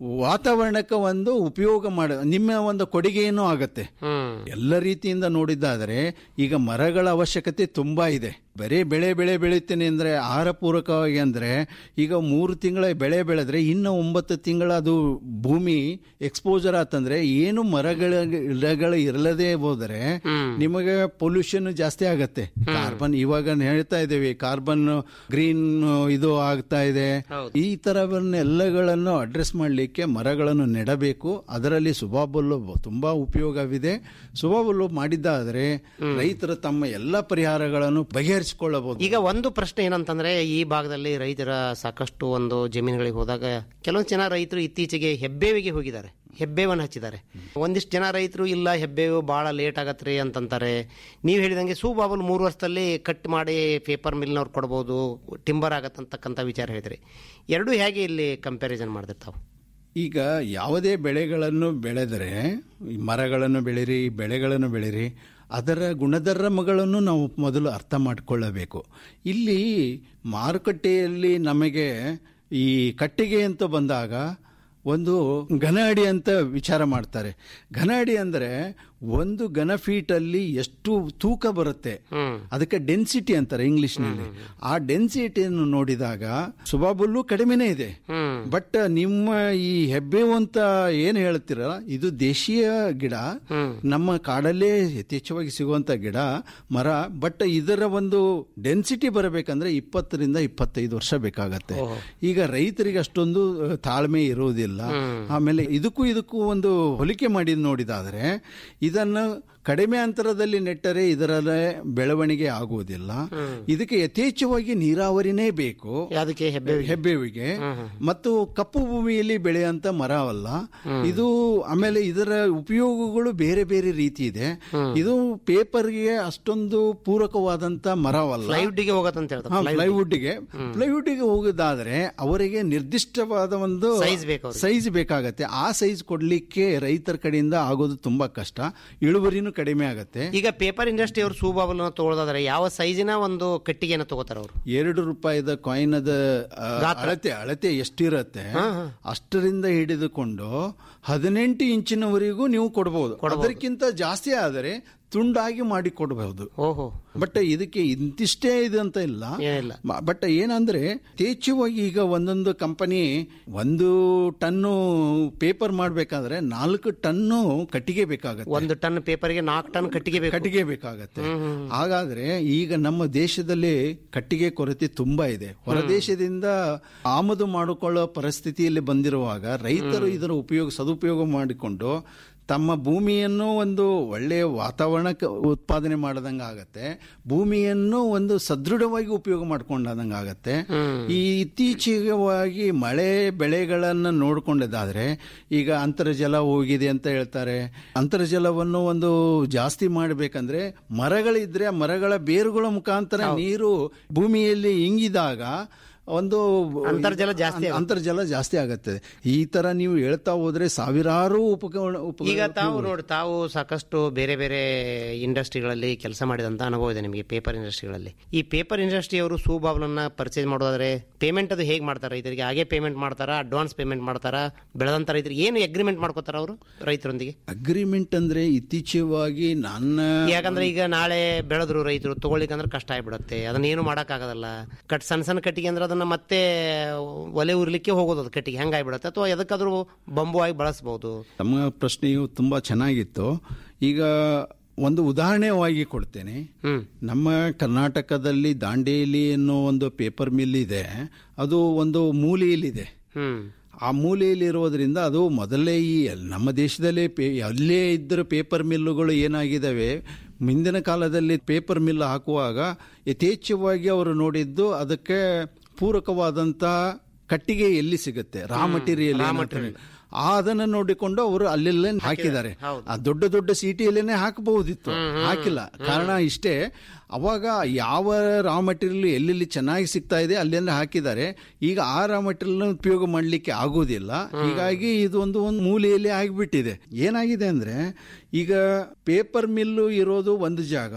ವಾತಾವರಣಕ್ಕೆ ಒಂದು ಉಪಯೋಗ ಮಾಡ ನಿಮ್ಮ ಒಂದು ಕೊಡುಗೆಯೂ ಆಗತ್ತೆ ಹ್ಮ್ ಎಲ್ಲ ರೀತಿಯಿಂದ ನೋಡಿದ್ದಾದರೆ ಈಗ ಮರಗಳ ಅವಶ್ಯಕತೆ ತುಂಬಾ ಇದೆ ಬರೀ ಬೆಳೆ ಬೆಳೆ ಬೆಳೀತೇನೆ ಅಂದ್ರೆ ಆಹಾರ ಪೂರಕವಾಗಿ ಅಂದ್ರೆ ಈಗ ಮೂರು ತಿಂಗಳ ಬೆಳೆ ಬೆಳೆದ್ರೆ ಇನ್ನು ಒಂಬತ್ತು ತಿಂಗಳ ಅದು ಭೂಮಿ ಎಕ್ಸ್ಪೋಜರ್ ಆತಂದ್ರೆ ಏನು ಮರಗಳ ಗಿಡಗಳು ಇರಲದೇ ಹೋದರೆ ನಿಮಗೆ ಪೊಲ್ಯೂಷನ್ ಜಾಸ್ತಿ ಆಗತ್ತೆ ಕಾರ್ಬನ್ ಇವಾಗ ಹೇಳ್ತಾ ಇದ್ದೇವೆ ಕಾರ್ಬನ್ ಗ್ರೀನ್ ಇದು ಆಗ್ತಾ ಇದೆ ಈ ತರವನ್ನೆಲ್ಲಗಳನ್ನು ಅಡ್ರೆಸ್ ಮಾಡಲಿಕ್ಕೆ ಮರಗಳನ್ನು ನೆಡಬೇಕು ಅದರಲ್ಲಿ ಸುಬಾಬುಲ್ಲು ತುಂಬಾ ಉಪಯೋಗವಿದೆ ಸುಬಾಬುಲ್ಲು ಮಾಡಿದ್ದಾದರೆ ರೈತರು ತಮ್ಮ ಎಲ್ಲ ಪರಿಹಾರಗಳನ್ನು ಬಗೆಹರಿಸಿಕೊಳ್ಳಬಹುದು ಈಗ ಒಂದು ಪ್ರಶ್ನೆ ಏನಂತಂದ್ರೆ ಈ ಭಾಗದಲ್ಲಿ ರೈತರ ಸಾಕಷ್ಟು ಒಂದು ಜಮೀನುಗಳಿಗೆ ಹೋದಾಗ ಕೆಲವೊಂದು ಜನ ರೈತರು ಇತ್ತೀಚೆಗೆ ಹೆಬ್ಬೇವಿಗೆ ಹೋಗಿದ್ದಾರೆ ಹೆಬ್ಬೇವನ್ನು ಹಚ್ಚಿದ್ದಾರೆ ಒಂದಿಷ್ಟು ಜನ ರೈತರು ಇಲ್ಲ ಹೆಬ್ಬೇವು ಭಾಳ ಲೇಟ್ ಆಗತ್ರಿ ಅಂತಂತಾರೆ ನೀವು ಹೇಳಿದಂಗೆ ಸೂಬಾಬಲ್ ಮೂರು ವರ್ಷದಲ್ಲಿ ಕಟ್ ಮಾಡಿ ಪೇಪರ್ ಮಿಲ್ನವ್ರು ಕೊಡ್ಬೋದು ಟಿಂಬರ್ ಆಗತ್ತಂತಕ್ಕಂಥ ವಿಚಾರ ಹೇಳಿದ್ರಿ ಎರಡೂ ಹೇಗೆ ಇಲ್ಲಿ ಕಂಪ್ಯಾರಿಸನ್ ಮಾಡಿದಿರ್ತಾವೆ ಈಗ ಯಾವುದೇ ಬೆಳೆಗಳನ್ನು ಬೆಳೆದರೆ ಈ ಮರಗಳನ್ನು ಬೆಳೀರಿ ಬೆಳೆಗಳನ್ನು ಬೆಳೀರಿ ಅದರ ಗುಣಧರ್ಮಗಳನ್ನು ನಾವು ಮೊದಲು ಅರ್ಥ ಮಾಡಿಕೊಳ್ಳಬೇಕು ಇಲ್ಲಿ ಮಾರುಕಟ್ಟೆಯಲ್ಲಿ ನಮಗೆ ಈ ಕಟ್ಟಿಗೆ ಅಂತ ಬಂದಾಗ ಒಂದು ಘನ ಅಡಿ ಅಂತ ವಿಚಾರ ಮಾಡ್ತಾರೆ ಘನ ಅಡಿ ಅಂದರೆ ಒಂದು ಘನ ಫೀಟ್ ಅಲ್ಲಿ ಎಷ್ಟು ತೂಕ ಬರುತ್ತೆ ಅದಕ್ಕೆ ಡೆನ್ಸಿಟಿ ಅಂತಾರೆ ಇಂಗ್ಲಿಷ್ನಲ್ಲಿ ಆ ಡೆನ್ಸಿಟಿಯನ್ನು ನೋಡಿದಾಗ ಸುಬಾಬುಲ್ಲು ಕಡಿಮೆನೇ ಇದೆ ಬಟ್ ನಿಮ್ಮ ಈ ಹೆಬ್ಬೇವು ಅಂತ ಏನು ಹೇಳ್ತೀರ ಇದು ದೇಶೀಯ ಗಿಡ ನಮ್ಮ ಕಾಡಲ್ಲೇ ಯಥೇಚ್ಛವಾಗಿ ಸಿಗುವಂತ ಗಿಡ ಮರ ಬಟ್ ಇದರ ಒಂದು ಡೆನ್ಸಿಟಿ ಬರಬೇಕಂದ್ರೆ ಇಪ್ಪತ್ತರಿಂದ ಇಪ್ಪತ್ತೈದು ವರ್ಷ ಬೇಕಾಗತ್ತೆ ಈಗ ರೈತರಿಗೆ ಅಷ್ಟೊಂದು ಅಹ್, ತಾಳ್ಮೆ ಇರುವುದಿಲ್ಲ ಆಮೇಲೆ ಇದಕ್ಕೂ ಇದಕ್ಕೂ ಒಂದು ಹೋಲಿಕೆ ಮಾಡಿ ನೋಡಿದಾದ್ರೆ ಇದನ್ನು ಕಡಿಮೆ ಅಂತರದಲ್ಲಿ ನೆಟ್ಟರೆ ಇದರಲ್ಲೇ ಬೆಳವಣಿಗೆ ಆಗುವುದಿಲ್ಲ ಇದಕ್ಕೆ ಯಥೇಚ್ಛವಾಗಿ ನೀರಾವರಿನೇ ಬೇಕು ಅದಕ್ಕೆ ಹೆಬ್ಬೇವಿಗೆ ಹೆಬ್ಬೇವಿಗೆ ಮತ್ತು ಕಪ್ಪು ಭೂಮಿಯಲ್ಲಿ ಬೆಳೆಯುವಂತ ಮರ ಅಲ್ಲ ಇದು ಆಮೇಲೆ ಇದರ ಉಪಯೋಗಗಳು ಬೇರೆ ಬೇರೆ ರೀತಿ ಇದೆ ಇದು ಪೇಪರ್ಗೆ ಅಷ್ಟೊಂದು ಪೂರಕವಾದಂತ ಮರವಲ್ಲ ಫ್ಲೈವುಡ್ಗೆ ಹೋಗತ್ತಂತ ಹೇಳ್ತಾರೆ ಪ್ಲೈವುಡ್ಗೆ ಪ್ಲೈವುಡ್ಗೆ ಹೋಗೋದಾದ್ರೆ ಅವರಿಗೆ ನಿರ್ದಿಷ್ಟವಾದ ಒಂದು Size ಬೇಕು ಅವ್ರಿಗೆ. ಸೈಜ್ ಬೇಕಾಗತ್ತೆ ಆ ಸೈಜ್ ಕೊಡ್ಲಿಕ್ಕೆ ರೈತರ ಕಡೆಯಿಂದ ಆಗೋದು ತುಂಬಾ ಕಷ್ಟ ಇಳುವರಿನೂ ಕಡಿಮೆ ಆಗತ್ತೆ ಈಗ ಪೇಪರ್ ಇಂಡಸ್ಟ್ರಿ ಅವರು ಸೂಬಾಬಲ್ ತಗೊಳ್ಳೋದಾದ್ರೆ ಯಾವ ಸೈಜಿನ ಒಂದು ಕಟ್ಟಿಗೆನ ತಗೋತಾರ ಅವರು ಎರಡು ರೂಪಾಯಿದ ಕಾಯಿನದ ಆ, ಅಳತೆ ಅಳತೆ ಎಷ್ಟಿರತ್ತೆ ಅಷ್ಟರಿಂದ ಹಿಡಿದುಕೊಂಡು ಹದಿನೆಂಟು ಇಂಚಿನವರೆಗೂ ನೀವು ಕೊಡಬಹುದು ಅದಕ್ಕಿಂತ ಜಾಸ್ತಿ ಆದರೆ ತುಂಡಾಗಿ ಮಾಡಿ ಕೊಡಬಹುದು ಓಹೋ ಬಟ್ ಇದಕ್ಕೆ ಇಂತಿಷ್ಟೇ ಇದು ಅಂತ ಇಲ್ಲ ಏನಿಲ್ಲ ಬಟ್ ಏನಂದ್ರೆ ಯಥೇಚ್ಛವಾಗಿ ಈಗ ಒಂದೊಂದು ಕಂಪನಿ ಒಂದು ಟನ್ನು ಪೇಪರ್ ಮಾಡ್ಬೇಕಾದ್ರೆ ನಾಲ್ಕು ಟನ್ನು ಕಟ್ಟಿಗೆ ಬೇಕಾಗತ್ತೆ ಒಂದು ಟನ್ ಪೇಪರ್ಗೆ ನಾಲ್ಕು ಟನ್ ಕಟ್ಟಿಗೆ ಬೇಕು ಕಟ್ಟಿಗೆ ಬೇಕಾಗತ್ತೆ ಹಾಗಾದ್ರೆ ಈಗ ನಮ್ಮ ದೇಶದಲ್ಲಿ ಕಟ್ಟಿಗೆ ಕೊರತೆ ತುಂಬಾ ಇದೆ ಹೊರದೇಶದಿಂದ ಆಮದು ಮಾಡಿಕೊಳ್ಳೋ ಪರಿಸ್ಥಿತಿಯಲ್ಲಿ ಬಂದಿರುವಾಗ ರೈತರು ಇದರ ಉಪಯೋಗ ಸದುಪಯೋಗ ಮಾಡಿಕೊಂಡು ತಮ್ಮ ಭೂಮಿಯನ್ನು ಒಂದು ಒಳ್ಳೆಯ ವಾತಾವರಣಕ್ಕೆ ಉತ್ಪಾದನೆ ಮಾಡದಂಗೆ ಆಗತ್ತೆ ಭೂಮಿಯನ್ನು ಒಂದು ಸದೃಢವಾಗಿ ಉಪಯೋಗ ಮಾಡ್ಕೊಂಡಂಗೆ ಆಗತ್ತೆ ಈ ಇತ್ತೀಚೆಗವಾಗಿ ಮಳೆ ಬೆಳೆಗಳನ್ನು ನೋಡ್ಕೊಂಡದಾದ್ರೆ ಈಗ ಅಂತರ್ಜಲ ಹೋಗಿದೆ ಅಂತ ಹೇಳ್ತಾರೆ ಅಂತರ್ಜಲವನ್ನು ಒಂದು ಜಾಸ್ತಿ ಮಾಡಬೇಕಂದ್ರೆ ಮರಗಳಿದ್ರೆ ಆ ಮರಗಳ ಬೇರುಗಳ ಮುಖಾಂತರ ನೀರು ಭೂಮಿಯಲ್ಲಿ ಇಂಗಿದಾಗ ಒಂದು ಅಂತರ್ಜಲ ಜಾಸ್ತಿ ಆಗುತ್ತೆ. ಅಂತರ್ಜಲ ಜಾಸ್ತಿ ಆಗತ್ತೆ ಈ ತರ ನೀವು ಹೇಳ್ತಾ ಹೋದ್ರೆ ಸಾವಿರಾರು ಉಪಕರಣ ಈಗ ಉಪಕರಣ ತಾವು ನೋಡಿ ತಾವು ಸಾಕಷ್ಟು ಬೇರೆ ಬೇರೆ ಇಂಡಸ್ಟ್ರಿಗಳಲ್ಲಿ ಕೆಲಸ ಮಾಡಿದಂತ ಅನುಭವ ಇದೆ ನಿಮಗೆ ಪೇಪರ್ ಇಂಡಸ್ಟ್ರಿಗಳಲ್ಲಿ ಈ ಪೇಪರ್ ಇಂಡಸ್ಟ್ರಿಯವರು ಸೂಬಾಬ್ಲನ್ನ ಪರ್ಚೇಸ್ ಮಾಡೋದಾದ್ರೆ ಪೇಮೆಂಟ್ ಅದು ಹೇಗೆ ಮಾಡ್ತಾರೆ ರೈತರಿಗೆ ಹಾಗೆ ಪೇಮೆಂಟ್ ಮಾಡ್ತಾರಾ ಅಡ್ವಾನ್ಸ್ ಪೇಮೆಂಟ್ ಮಾಡ್ತಾರಾ ಬೆಳೆದಂತ ರೈತರಿಗೆ ಏನು ಅಗ್ರಿಮೆಂಟ್ ಮಾಡ್ಕೋತಾರ ಅವರು ರೈತರೊಂದಿಗೆ ಅಗ್ರಿಮೆಂಟ್ ಅಂದ್ರೆ ಇತ್ತೀಚೆವಾಗಿ ನನ್ನ ಯಾಕಂದ್ರೆ ಈಗ ನಾಳೆ ಬೆಳೆದ್ರು ರೈತರು ತಗೊಳ್ಳಿಕ್ಕಂದ್ರೆ ಕಷ್ಟ ಆಗ್ಬಿಡುತ್ತೆ ಅದನ್ನ ಏನು ಮಾಡೋಕ್ಕಾಗೋದಲ್ಲ ಕಟ್ ಸಣ್ಣ ಸಣ್ಣ ಕಟ್ಟಿಗೆ ಅಂದ್ರೆ ಅದನ್ನ ಮತ್ತೆ ಒಲೆ ಉರ್ಲಿಕ್ಕೆ ಹೋಗೋದು ಅದು ಕಟ್ಟಿಗೆ ಹೆಂಗಾಗ್ಬಿಡುತ್ತೆ ಅಥವಾ ಎದಕ್ಕಾದ್ರೂ ಬಂಬು ಆಗಿ ಬಳಸ್ಬೋದು ತಮ್ಮ ಪ್ರಶ್ನೆಯು ತುಂಬಾ ಚೆನ್ನಾಗಿತ್ತು ಈಗ ಒಂದು ಉದಾಹರಣೆವಾಗಿ ಕೊಡ್ತೇನೆ ನಮ್ಮ ಕರ್ನಾಟಕದಲ್ಲಿ ದಾಂಡೇಲಿ ಅನ್ನೋ ಒಂದು ಪೇಪರ್ ಮಿಲ್ ಇದೆ ಅದು ಒಂದು ಮೂಲೆಯಲ್ಲಿದೆ ಹ್ಮ್ ಆ ಮೂಲೆಯಲ್ಲಿ ಇರೋದ್ರಿಂದ ಅದು ಮೊದಲೇ ಈ ಎಲ್- ನಮ್ಮ ದೇಶದಲ್ಲೇ ಪೇ- ಅಲ್ಲೇ ಇದ್ದ ಪೇಪರ್ ಮಿಲ್ಲುಗಳು ಏನಾಗಿದ್ದಾವೆ ಮುಂದಿನ ಕಾಲದಲ್ಲಿ ಪೇಪರ್ ಮಿಲ್ ಹಾಕುವಾಗ ಯಥೇಚ್ಛವಾಗಿ ಅವರು ನೋಡಿದ್ದು ಅದಕ್ಕೆ ಪೂರಕವಾದಂತ ಕಟ್ಟಿಗೆ ಎಲ್ಲಿ ಸಿಗುತ್ತೆ ರಾ ಮಟೀರಿಯಲ್ ಆ ಅದನ್ನ ನೋಡಿಕೊಂಡು ಅವರು ಅಲ್ಲೆಲ್ಲೇ ಹಾಕಿದ್ದಾರೆ ಆ ದೊಡ್ಡ ದೊಡ್ಡ ಸಿಟಿಯಲ್ಲೇನೆ ಹಾಕಬಹುದಿತ್ತು ಹಾಕಿಲ್ಲ ಕಾರಣ ಇಷ್ಟೇ ಅವಾಗ ಯಾವ ರಾ ಮಟೀರಿಯಲ್ ಎಲ್ಲೆಲ್ಲಿ ಚೆನ್ನಾಗಿ ಸಿಗ್ತಾ ಇದೆ ಅಲ್ಲೆಲ್ಲ ಹಾಕಿದ್ದಾರೆ ಈಗ ಆ ರಾ ಮಟೀರಿಯಲ್ ಉಪಯೋಗ ಮಾಡಲಿಕ್ಕೆ ಆಗೋದಿಲ್ಲ ಹೀಗಾಗಿ ಇದು ಒಂದು ಒಂದು ಮೂಲೆಯಲ್ಲಿ ಆಗಿಬಿಟ್ಟಿದೆ ಏನಾಗಿದೆ ಅಂದ್ರೆ ಈಗ ಪೇಪರ್ ಮಿಲ್ಲು ಇರೋದು ಒಂದು ಜಾಗ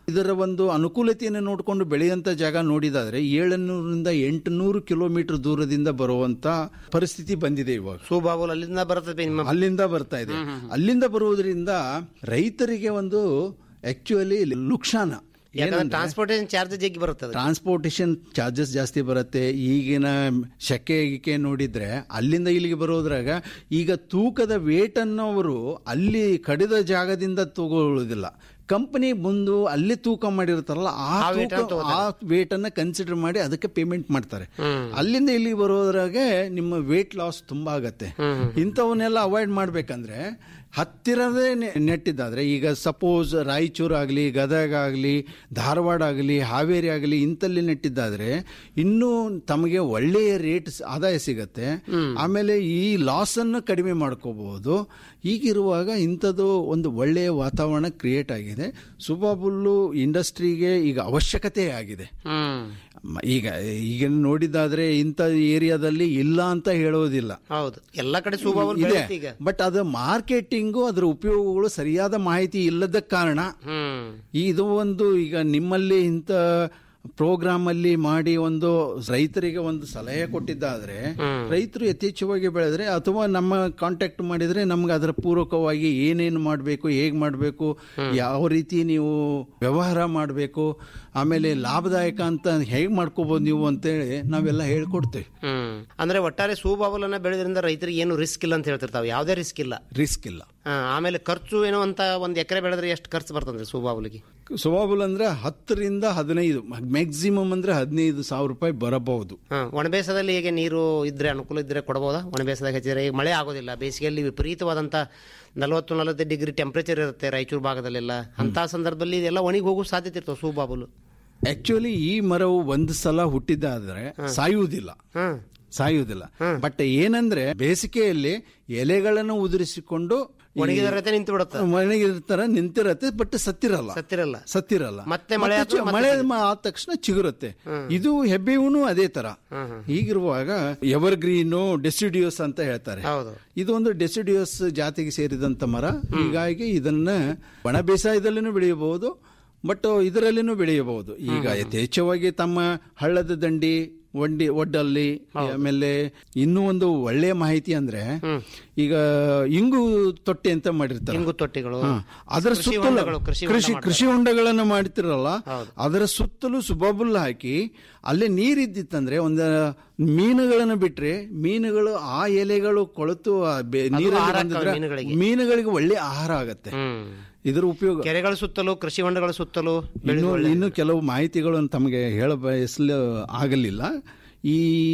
ಇದರ ಒಂದು ಅನುಕೂಲತೆಯನ್ನು ನೋಡಿಕೊಂಡು ಬೆಳೆಯುವಂತ ಜಾಗ ನೋಡಿದಾದ್ರೆ ಏಳುನೂರಿಂದ ಎಂಟುನೂರು ಕಿಲೋಮೀಟರ್ ದೂರದಿಂದ ಬರುವಂತ ಪರಿಸ್ಥಿತಿ ಬಂದಿದೆ ಇವಾಗ ಸೂಬಾಬುಲ್ ಅಲ್ಲಿಂದ ಬರ್ತದೆ ನಿಮ್ಮ ಅಲ್ಲಿಂದ ಬರ್ತಾ ಇದೆ ಅಲ್ಲಿಂದ ಬರುವುದರಿಂದ ರೈತರಿಗೆ ಒಂದು ಆಕ್ಚುಲಿ ಲುಕ್ಷಾನ ಯಾಕಂದ್ರೆ ಟ್ರಾನ್ಸ್ಪೋರ್ಟೇಷನ್ ಚಾರ್ಜ್ ಜಗ್ಗಿ ಬರ್ತದೆ ಟ್ರಾನ್ಸ್ಪೋರ್ಟೇಷನ್ ಚಾರ್ಜಸ್ ಜಾಸ್ತಿ ಬರುತ್ತೆ ಈಗಿನ ಶೆಕೆ ಗಿಕೆ ನೋಡಿದ್ರೆ ಅಲ್ಲಿಂದ ಇಲ್ಲಿಗೆ ಬರೋದ್ರಾಗ ಈಗ ತೂಕದ ವೇಟ್ ಅನ್ನು ಅವರು ಅಲ್ಲಿ ಕಡಿದ ಜಾಗದಿಂದ ತಗೊಳ್ಳೋದಿಲ್ಲ ಕಂಪನಿ ಮುಂದು ಅಲ್ಲಿ ತೂಕ ಮಾಡಿರ್ತಾರಲ್ಲ ಆ ಆ weight ಅನ್ನು ತೂಕ ಆ ವೇಟ್ ಅನ್ನ ಕನ್ಸಿಡರ್ ಮಾಡಿ ಅದಕ್ಕೆ ಪೇಮೆಂಟ್ ಮಾಡ್ತಾರೆ ಅಲ್ಲಿಂದ ಇಲ್ಲಿ ಬರೋದ್ರಾಗೆ ನಿಮ್ಮ ವೇಟ್ ಲಾಸ್ ತುಂಬಾ ಆಗತ್ತೆ ಇಂಥವನ್ನೆಲ್ಲ ಅವಾಯ್ಡ್ ಮಾಡ್ಬೇಕಂದ್ರೆ ಹತ್ತಿರದೇ ನೆ- ನೆಟ್ಟಿದ್ದಾದ್ರೆ ಈಗ ಸಪೋಸ್ ರಾಯಚೂರು ಆಗಲಿ ಗದಗ ಆಗಲಿ ಧಾರವಾಡ ಆಗಲಿ ಹಾವೇರಿ ಆಗಲಿ ಇಂಥಲ್ಲಿ ನೆಟ್ಟಿದ್ದಾದ್ರೆ ಇನ್ನೂ ತಮಗೆ ಒಳ್ಳೆಯ ರೇಟ್ ಆದಾಯ ಸಿಗತ್ತೆ ಆಮೇಲೆ ಈ ಲಾಸ್ ಅನ್ನು ಕಡಿಮೆ ಮಾಡ್ಕೋಬಹುದು ಈಗಿರುವಾಗ ಇಂಥದ್ದು ಒಂದು ಒಳ್ಳೆಯ ವಾತಾವರಣ ಕ್ರಿಯೇಟ್ ಆಗಿದೆ ಸುಬಾಬುಲ್ಲು ಇಂಡಸ್ಟ್ರಿಗೆ ಈಗ ಅವಶ್ಯಕತೆ ಆಗಿದೆ ಹ್ಮ್ ಮ- ಈಗ ಈಗ ನೋಡಿದಾದ್ರೆ ಇಂಥ ಏರಿಯಾದಲ್ಲಿ ಇಲ್ಲ ಅಂತ ಹೇಳೋದಿಲ್ಲ ಹೌದು ಎಲ್ಲ ಕಡೆ ಸೂಬಾಬುಲ್ ಇದೆ ಬೆಳೆಯುತ್ತೆ ಈಗ ಬಟ್ ಅದು ಮಾರ್ಕೆಟಿಂಗು ಅದರ ಉಪಯೋಗಗಳು ಸರಿಯಾದ ಮಾಹಿತಿ ಇಲ್ಲದ ಕಾರಣ ಹ್ಮ್ ಇದು ಒಂದು ಈಗ ನಿಮ್ಮಲ್ಲಿ ಇಂಥ ಪ್ರೋಗ್ರಾಮ್ ಅಲ್ಲಿ ಮಾಡಿ ಒಂದು ರೈತರಿಗೆ ಒಂದು ಸಲಹೆ ಕೊಟ್ಟಿದ್ದಾದ್ರೆ ರೈತರು ಯಥೇಚ್ಛವಾಗಿ ಬೆಳೆದ್ರೆ ಅಥವಾ ನಮ್ಮ ಕಾಂಟ್ಯಾಕ್ಟ್ ಮಾಡಿದ್ರೆ ನಮ್ಗೆ ಅದರ ಪೂರ್ವಕವಾಗಿ ಏನೇನು ಮಾಡಬೇಕು ಹೇಗೆ ಮಾಡಬೇಕು ಯಾವ ರೀತಿ ನೀವು ವ್ಯವಹಾರ ಮಾಡಬೇಕು ಆಮೇಲೆ ಲಾಭದಾಯಕ ಅಂತ ಹೇಗೆ ಮಾಡ್ಕೋಬಹುದು ನೀವು ಅಂತೇಳಿ ನಾವೆಲ್ಲ ಹೇಳ್ಕೊಡ್ತೇವೆ ಹ್ಮ್ ಅಂದ್ರೆ ಒಟ್ಟಾರೆ ಸೂಬಾಬುಲ್ ಅನ್ನ ಬೆಳೆದ್ರಿಂದ ರೈತರಿಗೆ ಏನು ರಿಸ್ಕ್ ಇಲ್ಲ ಅಂತ ಹೇಳ್ತಿರ್ತಾವೆ ಯಾವುದೇ ರಿಸ್ಕ್ ಇಲ್ಲ ರಿಸ್ಕ್ ಇಲ್ಲ ಆ, ಆಮೇಲೆ ಖರ್ಚು ಏನೋ ಅಂತ ಒಂದ್ ಎಕರೆ ಬೆಳೆದ್ರೆ ಎಷ್ಟು ಖರ್ಚು ಬರ್ತದೆ ಸೂಬಾಬುಲಿಗೆ ಸುವಾಬುಲ್ ಅಂದ್ರೆ ಹತ್ತರಿಂದ ಹದಿನೈದು ಮ್ಯಾಕ್ಸಿಮಮ್ ಅಂದ್ರೆ ಹದಿನೈದು ಸಾವಿರ ರೂಪಾಯಿ ಬರಬಹುದು ಹಾ ಒಣಬೇಸದಲ್ಲಿ ಹೇಗೆ ನೀರು ಇದ್ರೆ ಅನುಕೂಲ ಇದ್ರೆ ಕೊಡಬಹುದಾ ಒಣಬೇಸದಾಗ ಹೆಚ್ಚಿದ್ರೆ ಈಗ ಮಳೆ ಆಗೋದಿಲ್ಲ ಬೇಸಿಗೆಯಲ್ಲಿ ವಿಪರೀತವಾದಂತ ನಲವತ್ತು ನಲವತ್ತೈದು ಡಿಗ್ರಿ ಟೆಂಪರೇಚರ್ ಇರುತ್ತೆ ರಾಯಚೂರು ಭಾಗದಲ್ಲೆಲ್ಲ ಅಂತ ಸಂದರ್ಭದಲ್ಲಿ ಇದೆಲ್ಲ ಒಣಗಿ ಹೋಗೋ ಸಾಧ್ಯತೆ ಇರ್ತವೆ ಸೂಬಾಬುಲು ಆಕ್ಚುಲಿ ಈ ಮರವು ಒಂದು ಸಲ ಹುಟ್ಟಿದ್ದಾದ್ರೆ ಸಾಯುವುದಿಲ್ಲ ಹ್ಮ್ ಸಾಯುವುದಿಲ್ಲ ಬಟ್ ಏನಂದ್ರೆ ಬೇಸಿಗೆಯಲ್ಲಿ ಎಲೆಗಳನ್ನು ಉದುರಿಸಿಕೊಂಡು ಈ ಒಣಗಿದ ನಿಂತು ಬಿಡುತ್ತೆ ಒಣಗಿರ್ತಾರ ನಿಂತಿರತ್ತೆ ಬಟ್ ಸತ್ತಿರಲ್ಲ ಸತ್ತಿರಲ್ಲ ಸತ್ತಿರಲ್ಲ ಮತ್ತೆ ಮಳೆ ಮತ್ತೆ ಚಿ- ಆದ್ರೂ ಮಳೆ ಮ- ಆದ ತಕ್ಷಣ ಚಿಗುರುತ್ತೆ ಇದು ಹೆಬ್ಬೇವು ಅದೇ ತರ ಹೀಗಿರುವಾಗ ಎವರ್ ಗ್ರೀನು ಡೆಸಿಡಿಯೋಸ್ ಅಂತ ಹೇಳ್ತಾರೆ ಹೌದು ಇದು ಒಂದು ಡೆಸಿಡಿಯೋಸ್ ಜಾತಿಗೆ ಸೇರಿದಂತ ಮರ ಹೀಗಾಗಿ ಇದನ್ನ ಒಣ ಬೇಸಾಯದಲ್ಲಿನೂ ಬೆಳೆಯಬಹುದು ಬಟ್ ಇದರಲ್ಲಿನೂ ಬೆಳೆಯಬಹುದು ಈಗ ಯಥೇಚ್ಛವಾಗಿ ತಮ್ಮ ಹಳ್ಳದ ದಂಡಿ ಒಂಡಿ ಒಡ್ಡಲ್ಲಿ ಆಮೇಲೆ ಇನ್ನೂ ಒಂದು ಒಳ್ಳೆಯ ಮಾಹಿತಿ ಅಂದ್ರೆ ಈಗ ಇಂಗು ತೊಟ್ಟೆ ಅಂತ ಮಾಡಿರ್ತಾರೆ ಇಂಗು ತೊಟ್ಟಿಗಳು ಹಾ. ಅದರ ಕೃಷಿ ಸುತ್ತಲೂ ಹೊಂಡಗಳು, ಕೃಷಿ ಹೊಂಡ ಕೃಷಿ ಮಾಡ್ತಾರೆ. ಕೃಷಿ ಹೊಂಡಗಳನ್ನು ಮಾಡ್ತಿರಲ್ಲ ಅದರ ಸುತ್ತಲೂ ಸುಬಾಬುಲ್ ಹಾಕಿ ಅಲ್ಲೇ ನೀರಿದ್ದಿತ್ತಂದ್ರೆ ಒಂದು ಮೀನುಗಳನ್ನು ಬಿಟ್ರೆ ಮೀನುಗಳು ಆ ಎಲೆಗಳು ಕೊಳೆತು ಆ ಬೆ- ನೀರಲ್ಲಿ ಆಹಾರ ಬಂದಿದ್ರೆ ಆಗ್ತವೆ ಮೀನುಗಳಿಗೆ. ಮೀನುಗಳಿಗೆ ಒಳ್ಳೆ ಆಹಾರ ಆಗತ್ತೆ ಹ್ಮ್ ಇದರ ಉಪಯೋಗ ಕೆರೆಗಳ ಸುತ್ತಲೂ ಕೃಷಿ ಹೊಂಡಗಳ ಸುತ್ತಲೂ ಬೆಳೆದು ಇನ್ನು ಒಳ್ಳೆ- ಇನ್ನು ಕೆಲವು ಮಾಹಿತಿಗಳನ್ನು ತಮಗೆ ಹೇಳ ಬಯಸಲು ಆಗಲಿಲ್ಲ ಈ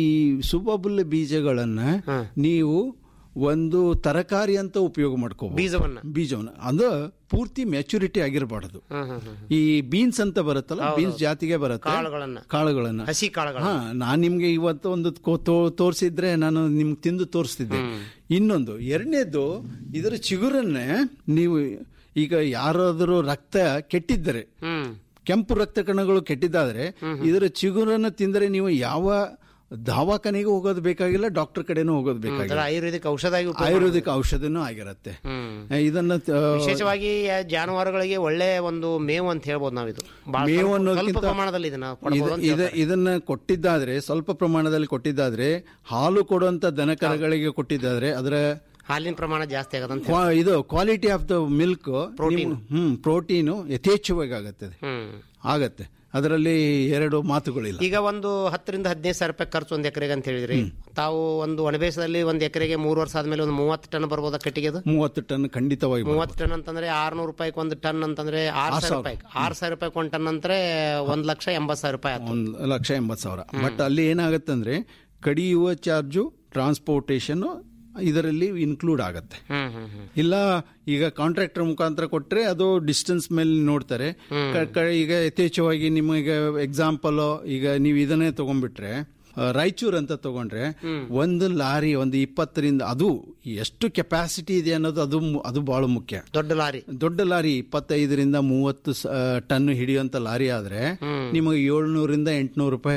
ಸುಬಬುಲ್ ಬೀಜಗಳನ್ನ ನೀವು ಒಂದು ತರಕಾರಿ ಅಂತ ಉಪಯೋಗ ಮಾಡ್ಕೋಬಹುದು ಬೀಜವನ್ನ ಬೀಜವನ್ನ ಅದು ಪೂರ್ತಿ ಮೆಚುರಿಟಿ ಆಗಿರಬಾರದು ಹ್ಮ್ ಹ್ಮ್ ಹ್ಮ್ ಈ ಬೀನ್ಸ್ ಅಂತ ಬರುತ್ತಲ್ಲ ಬೀನ್ಸ್ ಜಾತಿಗೆ ಬರುತ್ತೆ ಕಾಳುಗಳನ್ನ ಕಾಳುಗಳನ್ನ ಹಸಿ ಕಾಳುಗಳು ಹಾ ನಾನ್ ನಿಮ್ಗೆ ಇವತ್ತು ಒಂದು ಕೋ- ತೋ- ತೋರ್ಸಿದ್ರೆ ನಾನು ನಿಮ್ಗೆ ತಿಂದು ತೋರಿಸ್ತಿದ್ದೆ ಇನ್ನೊಂದು ಎರಡನೇದು ಇದರ ಚಿಗುರನ್ನೇ ನೀವು ಈಗ ಯಾರಾದರೂ ರಕ್ತ ಕೆಟ್ಟಿದ್ದರೆ ಹ್ಮ್ ಕೆಂಪು ರಕ್ತ ಕಣಗಳು ಕೆಟ್ಟಿದ್ದಾದ್ರೆ ಇದರ ಚಿಗುರನ್ನು ತಿಂದರೆ ನೀವು ಯಾವ ದವಾಖಾನೆಗೂ ಹೋಗೋದು ಬೇಕಾಗಿಲ್ಲ ಡಾಕ್ಟರ್ ಕಡೆನೂ ಹೋಗೋದು ಅದರ ಬೇಕಾಗಿಲ್ಲ ಆಯುರ್ವೇದಿಕ್ ಔಷಧ ಆಗಿ ಉಪಯೋಗ ಆಯುರ್ವೇದಿಕ್ ಔಷಧನೂ ಆಗಿರುತ್ತೆ ಹ್ಮ್ ಇದನ್ನ ತ- ವಿಶೇಷವಾಗಿ ಆ ಜಾನುವಾರುಗಳಿಗೆ ಒಳ್ಳೆ ಒಂದು ಮೇವು ಅಂತ ಹೇಳ್ಬೋದು ನಾವಿದು ಬಹಳ ಮೇವು ಸ್ವಲ್ಪ- ಅನ್ನೋದ್ಕಿಂತ ಸ್ವಲ್ಪ ಪ್ರಮಾಣದಲ್ಲಿ ಇದನ್ನ ಕೊಡಬಹುದು ಇದ- ಇದ- ಇದನ್ನ ಕೊಟ್ಟಿದ್ದಾದ್ರೆ ಸ್ವಲ್ಪ ಪ್ರಮಾಣದಲ್ಲಿ ಕೊಟ್ಟಿದ್ದಾದ್ರೆ ಹಾಲು ಕೊಡುವಂತ ದನಕರಗಳಿಗೆ ಕೊಟ್ಟಿದ್ದಾದ್ರೆ ಅದರ ಹಾಲಿನ ಪ್ರಮಾಣ ಜಾಸ್ತಿ ಆಗದಂತ ಕ್ವಾ- ಇದು quality of the milk hmm protein ಯಥೇಚ್ಛವಾಗಿ ಆಗತ್ತೆ ಹ್ಮ್ ಆಗತ್ತೆ ಅದರಲ್ಲಿ ಎರಡು ಮಾತುಗಳಿಲ್ಲ ಈಗ ಒಂದು ಹತ್ತರಿಂದ ಹದಿನೈದು ಸಾವಿರ ರೂಪಾಯಿ ಖರ್ಚು ಒಂದು ಎಕರೆಗೆ ಅಂತ ಹೇಳಿದ್ರಿ ತಾವು ಒಂದು ಒಣಬೇಸದಲ್ಲಿ ಒಂದು ಎಕರೆಗೆ ಮೂರು ವರ್ಷ ಆದ್ಮೇಲೆ ಒಂದು ಮೂವತ್ತು ಟನ್ ಬರ್ಬೋದಾ ಕಟ್ಟಿಗೆದು ಮೂವತ್ತು ಟನ್ ಖಂಡಿತವಾಗಿ ಬರುತ್ತೆ. ಮೂವತ್ತು ಟನ್ ಅಂತಂದ್ರೆ ಆರ್ನೂರು ರೂಪಾಯಿಗೆ ಒಂದು ಟನ್ ಅಂತಂದ್ರೆ ಆರು ಸಾವಿರ ರೂಪಾಯಿ ಆರು ಸಾವಿರ ರೂಪಾಯಿ ಒಂದು ಟನ್ ಅಂದ್ರೆ ಒಂದ್ ಲಕ್ಷ ಎಂಬತ್ತು ಸಾವಿರ ರೂಪಾಯಿ ಆಯ್ತು ಒಂದು ಲಕ್ಷ ಎಂಬತ್ತು ಸಾವಿರ ಬಟ್ ಅಲ್ಲಿ ಏನಾಗತ್ತಂದ್ರೆ ಕಡಿಯುವ ಚಾರ್ಜು ಟ್ರಾನ್ಸ್ಪೋರ್ಟೇಷನ್ ಇದರಲ್ಲಿ ಇನ್ಕ್ಲೂಡ್ ಆಗತ್ತೆ ಹ್ಮ್ ಹ್ಮ್ ಹ್ಮ್ ಇಲ್ಲ ಈಗ ಕಾಂಟ್ರಾಕ್ಟರ್ ಮುಖಾಂತರ ಕೊಟ್ರೆ ಅದು ಡಿಸ್ಟೆನ್ಸ್ ಮೇಲೆ ನೋಡ್ತಾರೆ ಕ- ಕ- ಈಗ ಯಥೇಚ್ಛವಾಗಿ ನಿಮಗೆ ಎಕ್ಸಾಂಪಲ್ ಈಗ ನೀವು ಇದನ್ನೇ ತಗೊಂಡ್ಬಿಟ್ರೆ ಆ, ರಾಯಚೂರ್ ಅಂತ ತಗೊಂಡ್ರೆ ಒಂದು ಲಾರಿ ಒಂದು ಇಪ್ಪತ್ತರಿಂದ ಅದು ಎಷ್ಟು ಕೆಪಾಸಿಟಿ ಇದೆ ಅನ್ನೋದು ಅದು ಮು- ಅದು ಬಹಳ ಮುಖ್ಯ ದೊಡ್ಡ ಲಾರಿ ದೊಡ್ಡ ಲಾರಿ ಇಪ್ಪತ್ತೈದರಿಂದ ಮೂವತ್ತು ಸ- ಆ, ಟನ್ ಹಿಡಿಯುವಂತ ಲಾರಿ ಆದ್ರೆ ನಿಮಗೆ ಏಳ್ನೂರಿಂದ ಎಂಟ್ನೂರು ರೂಪಾಯಿ